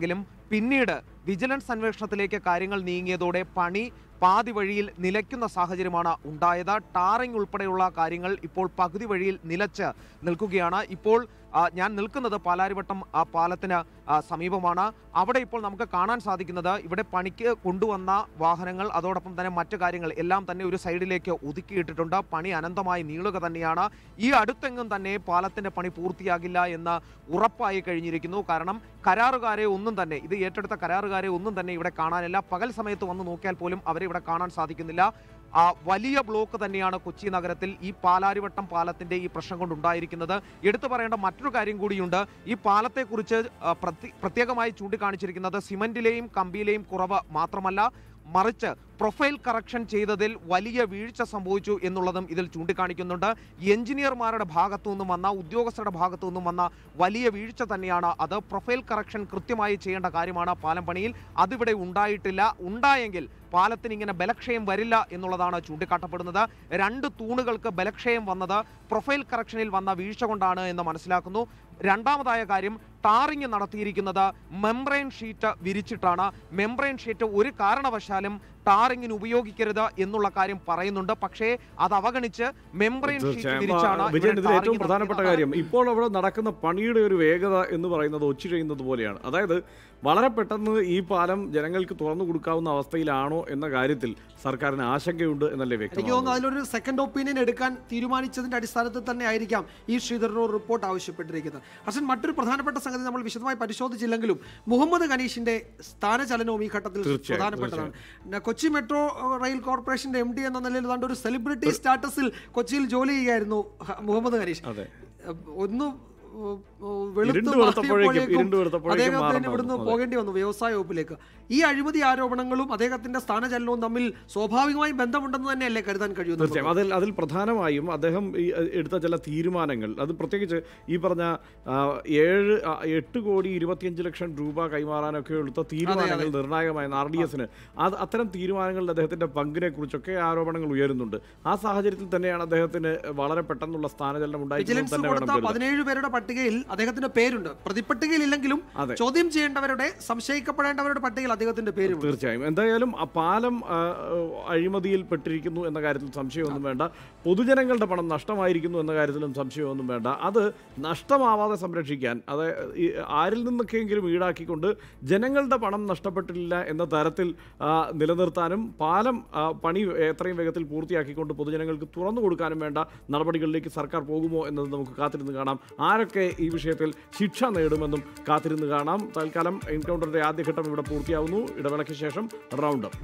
പിന്നീട് വിജിലൻസ് അന്വേഷണത്തിലേക്ക് കാര്യങ്ങൾ നീങ്ങിയതോടെ പണി പാതി വഴിയിൽ നിലയ്ക്കുന്ന സാഹചര്യമാണ് ഉണ്ടായത് ടാറിംഗ് ഉൾപ്പെടെയുള്ള കാര്യങ്ങൾ ഇപ്പോൾ പകുതി വഴിയിൽ നിലച്ച് നിൽക്കുകയാണ് ഇപ്പോൾ ആ, ഞാൻ നിൽക്കുന്നത് പാലാരിവട്ടം ആ, പാലത്തിന് ആ, സമീപമാണ് അവിടെ ഇപ്പോൾ നമുക്ക് കാണാൻ സാധിക്കുന്നത് ഇവിടെ പണിക്ക് കൊണ്ടുവന്ന വാഹനങ്ങൾ അതോടൊപ്പം തന്നെ മറ്റു കാര്യങ്ങൾ എല്ലാം തന്നെ ഒരു സൈഡിലേക്ക് ഒതുക്കിയിട്ടിട്ടുണ്ട് പണി അനന്തമായി നീളുക തന്നെയാണ് ഈ അടുത്തെങ്ങും തന്നെ പാലത്തിന്റെ പണി പൂർത്തിയാകില്ല എന്ന് ഉറപ്പായി കഴിഞ്ഞിരിക്കുന്നു കാരണം കരാറുകാരെ ഒന്നും തന്നെ ഇത് ഏറ്റെടുത്ത കരാറുകാരെ ഒന്നും തന്നെ ഇവിടെ കാണാനില്ല പകൽ സമയത്ത് വന്ന് നോക്കിയാൽ പോലും അവരെ ഇവിടെ കാണാൻ സാധിക്കുന്നില്ല ആ വലിയ ബ്ലോക്ക് തന്നെയാണ് കൊച്ചി നഗരത്തിൽ ഈ പാലാരിവട്ടം പാലത്തിന്റെ ഈ പ്രശ്നം കൊണ്ടുണ്ടായിരിക്കുന്നത് എടുത്തു പറയേണ്ട മറ്റൊരു കാര്യം കൂടിയുണ്ട് ഈ പാലത്തെക്കുറിച്ച് ആ, പ്രത്യ- പ്രത്യേകമായി ചൂണ്ടിക്കാണിച്ചിരിക്കുന്നത് സിമന്റിലെയും കമ്പിയിലെയും കുറവ് മാത്രമല്ല മറിച്ച് പ്രൊഫൈൽ കറക്ഷൻ ചെയ്തതിൽ വലിയ വീഴ്ച സംഭവിച്ചു എന്നുള്ളതും ഇതിൽ ചൂണ്ടിക്കാണിക്കുന്നുണ്ട് എഞ്ചിനീയർമാരുടെ ഭാഗത്തു നിന്നും വന്ന ഉദ്യോഗസ്ഥരുടെ ഭാഗത്തു നിന്നും വന്ന വലിയ വീഴ്ച തന്നെയാണ് അത് പ്രൊഫൈൽ കറക്ഷൻ കൃത്യമായി ചെയ്യേണ്ട കാര്യമാണ് പാലം പണിയിൽ അതിവിടെ ഉണ്ടായിട്ടില്ല ഉണ്ടായെങ്കിൽ പാലത്തിന് ഇങ്ങനെ ബലക്ഷയം വരില്ല എന്നുള്ളതാണ് ചൂണ്ടിക്കാട്ടപ്പെടുന്നത് രണ്ട് തൂണുകൾക്ക് ബലക്ഷയം വന്നത് പ്രൊഫൈൽ കറക്ഷനിൽ വന്ന വീഴ്ച കൊണ്ടാണ് എന്ന് മനസ്സിലാക്കുന്നു രണ്ടാമതായ കാര്യം ടാറിങ് നടത്തിയിരിക്കുന്നത് മെംബ്രെയിൻ ഷീറ്റ് വിരിച്ചിട്ടാണ് മെംബ്രെയിൻ ഷീറ്റ് ഒരു കാരണവശാലും ടാറിങ്ങിന് ഉപയോഗിക്കരുത് എന്നുള്ള കാര്യം പറയുന്നുണ്ട് പക്ഷേ അത് അവഗണിച്ച് മെംബ്രെയിൻ ഷീറ്റ് തീർച്ചയായും വിരിച്ചാണ് ആ, ഇവിടെ വിജയൻ ഇതിൽ ഏറ്റവും ടാറിങ് പ്രധാനപ്പെട്ട നടത്തിയത്. കാര്യം ഇപ്പോൾ അവിടെ നടക്കുന്ന പണിയുടെ ഒരു വേഗത എന്ന് പറയുന്നത് ഒച്ചു ചെയ്യുന്നത് പോലെയാണ് അതായത് വളരെ പെട്ടെന്ന് ഈ പാലം ജനങ്ങൾക്ക് തുറന്നു കൊടുക്കാവുന്ന അവസ്ഥയിലാണോ എന്ന കാര്യത്തിൽ സർക്കാരിന് ആശങ്കയുണ്ട് എന്നല്ലേ എനിക്ക് തോന്നുന്നു വ്യക്തമാണ് അതിലൊരു സെക്കൻഡ് ഒപ്പീനിയൻ എടുക്കാൻ തീരുമാനിച്ചതിന്റെ അടിസ്ഥാനത്തിൽ തന്നെ ആയിരിക്കാം ഈ ശ്രീധരനോട് റിപ്പോർട്ട് ആവശ്യപ്പെട്ടിരിക്കുന്നത് ഹസൻ മറ്റൊരു പ്രധാനപ്പെട്ട സംഗതി നമ്മൾ വിശദമായി പരിശോധിച്ചില്ലെങ്കിലും മുഹമ്മദ് ഖനീഷിന്റെ സ്ഥാനചലനവും ഈ ഘട്ടത്തിൽ തീർച്ചയായും, പ്രധാനപ്പെട്ടതാണ് ന- കൊച്ചി മെട്രോ റെയിൽ കോർപ്പറേഷന്റെ എം ഡി എന്ന നിലയിൽ ഏതാണ്ട് ഒരു സെലിബ്രിറ്റി സ്റ്റാറ്റസിൽ കൊച്ചിയിൽ ജോലി ചെയ്യുകയായിരുന്നു ഹ- മുഹമ്മദ് ഖനീഷ് അതെ ഒന്ന് ഉം, ഉം, വെളുത്ത് ഇരുണ്ട് വെളുത്തപ്പോഴേക്കും- മാറിയപ്പോഴേക്കും ഇരുണ്ട് വെളുത്തപ്പോഴേക്കും അദ്ദേഹത്തിന് മാറണം. ഇവിടുന്ന് അതെ. പോകേണ്ടി വന്നു വ്യവസായ വകുപ്പിലേക്ക് ഈ അഴിമതി ആരോപണങ്ങളും അദ്ദേഹത്തിന്റെ സ്ഥാനചലനവും തമ്മിൽ സ്വാഭാവികമായും ബന്ധമുണ്ടെന്ന് തന്നെയല്ലേ കരുതാൻ കഴിയുന്നത് തീർച്ചയായും അതിൽ അതിൽ പ്രധാനമായും അദ്ദേഹം ഈ അഹ് എടുത്ത ചില തീരുമാനങ്ങൾ അത് പ്രത്യേകിച്ച് ഈ പറഞ്ഞ ആ, ഏഴ് ആ, എട്ട് കോടി ഇരുപത്തിയഞ്ച് ലക്ഷം രൂപ കൈമാറാനൊക്കെ എടുത്ത തീരുമാനങ്ങൾ നിർണായകമായ ആർ ഡി എസിന് അത് അത്തരം തീരുമാനങ്ങളിൽ അദ്ദേഹത്തിന്റെ പങ്കിനെ കുറിച്ചൊക്കെ ആരോപണങ്ങൾ ഉയരുന്നുണ്ട് ആ സാഹചര്യത്തിൽ തന്നെയാണ് അദ്ദേഹത്തിന് വളരെ പെട്ടെന്നുള്ള സ്ഥാനചലനം ഉണ്ടായിരിക്കുന്നത് വിജിലൻസ് തന്നെ വേണം കൊടുത്ത കരുതാൻ. പതിനേഴ് പേരുടെ പട്ടികയിൽ അദ്ദേഹത്തിന്റെ പേരുണ്ട് പ്രതിപട്ടികയിൽ ഇല്ലെങ്കിലും അതെ. ചോദ്യം ചെയ്യേണ്ടവരുടെ സംശയിക്കപ്പെടേണ്ടവരുടെ പട്ടികയിൽ അദ്ദേഹത്തിന്റെ പേരുണ്ട് തീർച്ചയായും എന്തായാലും ആ പാലം ആ, അഴിമതിയിൽ പെട്ടിരിക്കുന്നു എന്ന കാര്യത്തിൽ സംശയമൊന്നും വേണ്ട പൊതുജനങ്ങളുടെ പണം നഷ്ടമായിരിക്കുന്നു എന്ന കാര്യത്തിലും സംശയമൊന്നും വേണ്ട അത് നഷ്ടമാവാതെ സംരക്ഷിക്കാൻ അത് ഈ ആരിൽ നിന്നൊക്കെയെങ്കിലും ഈടാക്കിക്കൊണ്ട് ജനങ്ങളുടെ പണം നഷ്ടപ്പെട്ടില്ല എന്ന തരത്തിൽ ആ, നിലനിർത്താനും പാലം ആ, പണി എത്രയും വേഗത്തിൽ പൂർത്തിയാക്കിക്കൊണ്ട് പൊതുജനങ്ങൾക്ക് തുറന്നു കൊടുക്കാനും വേണ്ട നടപടികളിലേക്ക് സർക്കാർ പോകുമോ എന്നത് നമുക്ക് കാത്തിരുന്ന് കാണാം ആരൊക്കെ ഈ വിഷയത്തിൽ ശിക്ഷ നേടുമെന്നും കാത്തിരുന്ന് കാണാം തൽക്കാലം എൻകൗണ്ടറിന്റെ ആദ്യഘട്ടം ഇവിടെ പൂർത്തിയാവുന്നു ഇടവേളയ്ക്ക് ശേഷം round up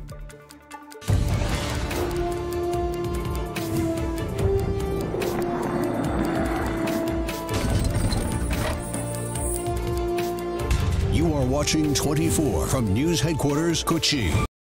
You are watching 24 from News Headquarters, Kochi.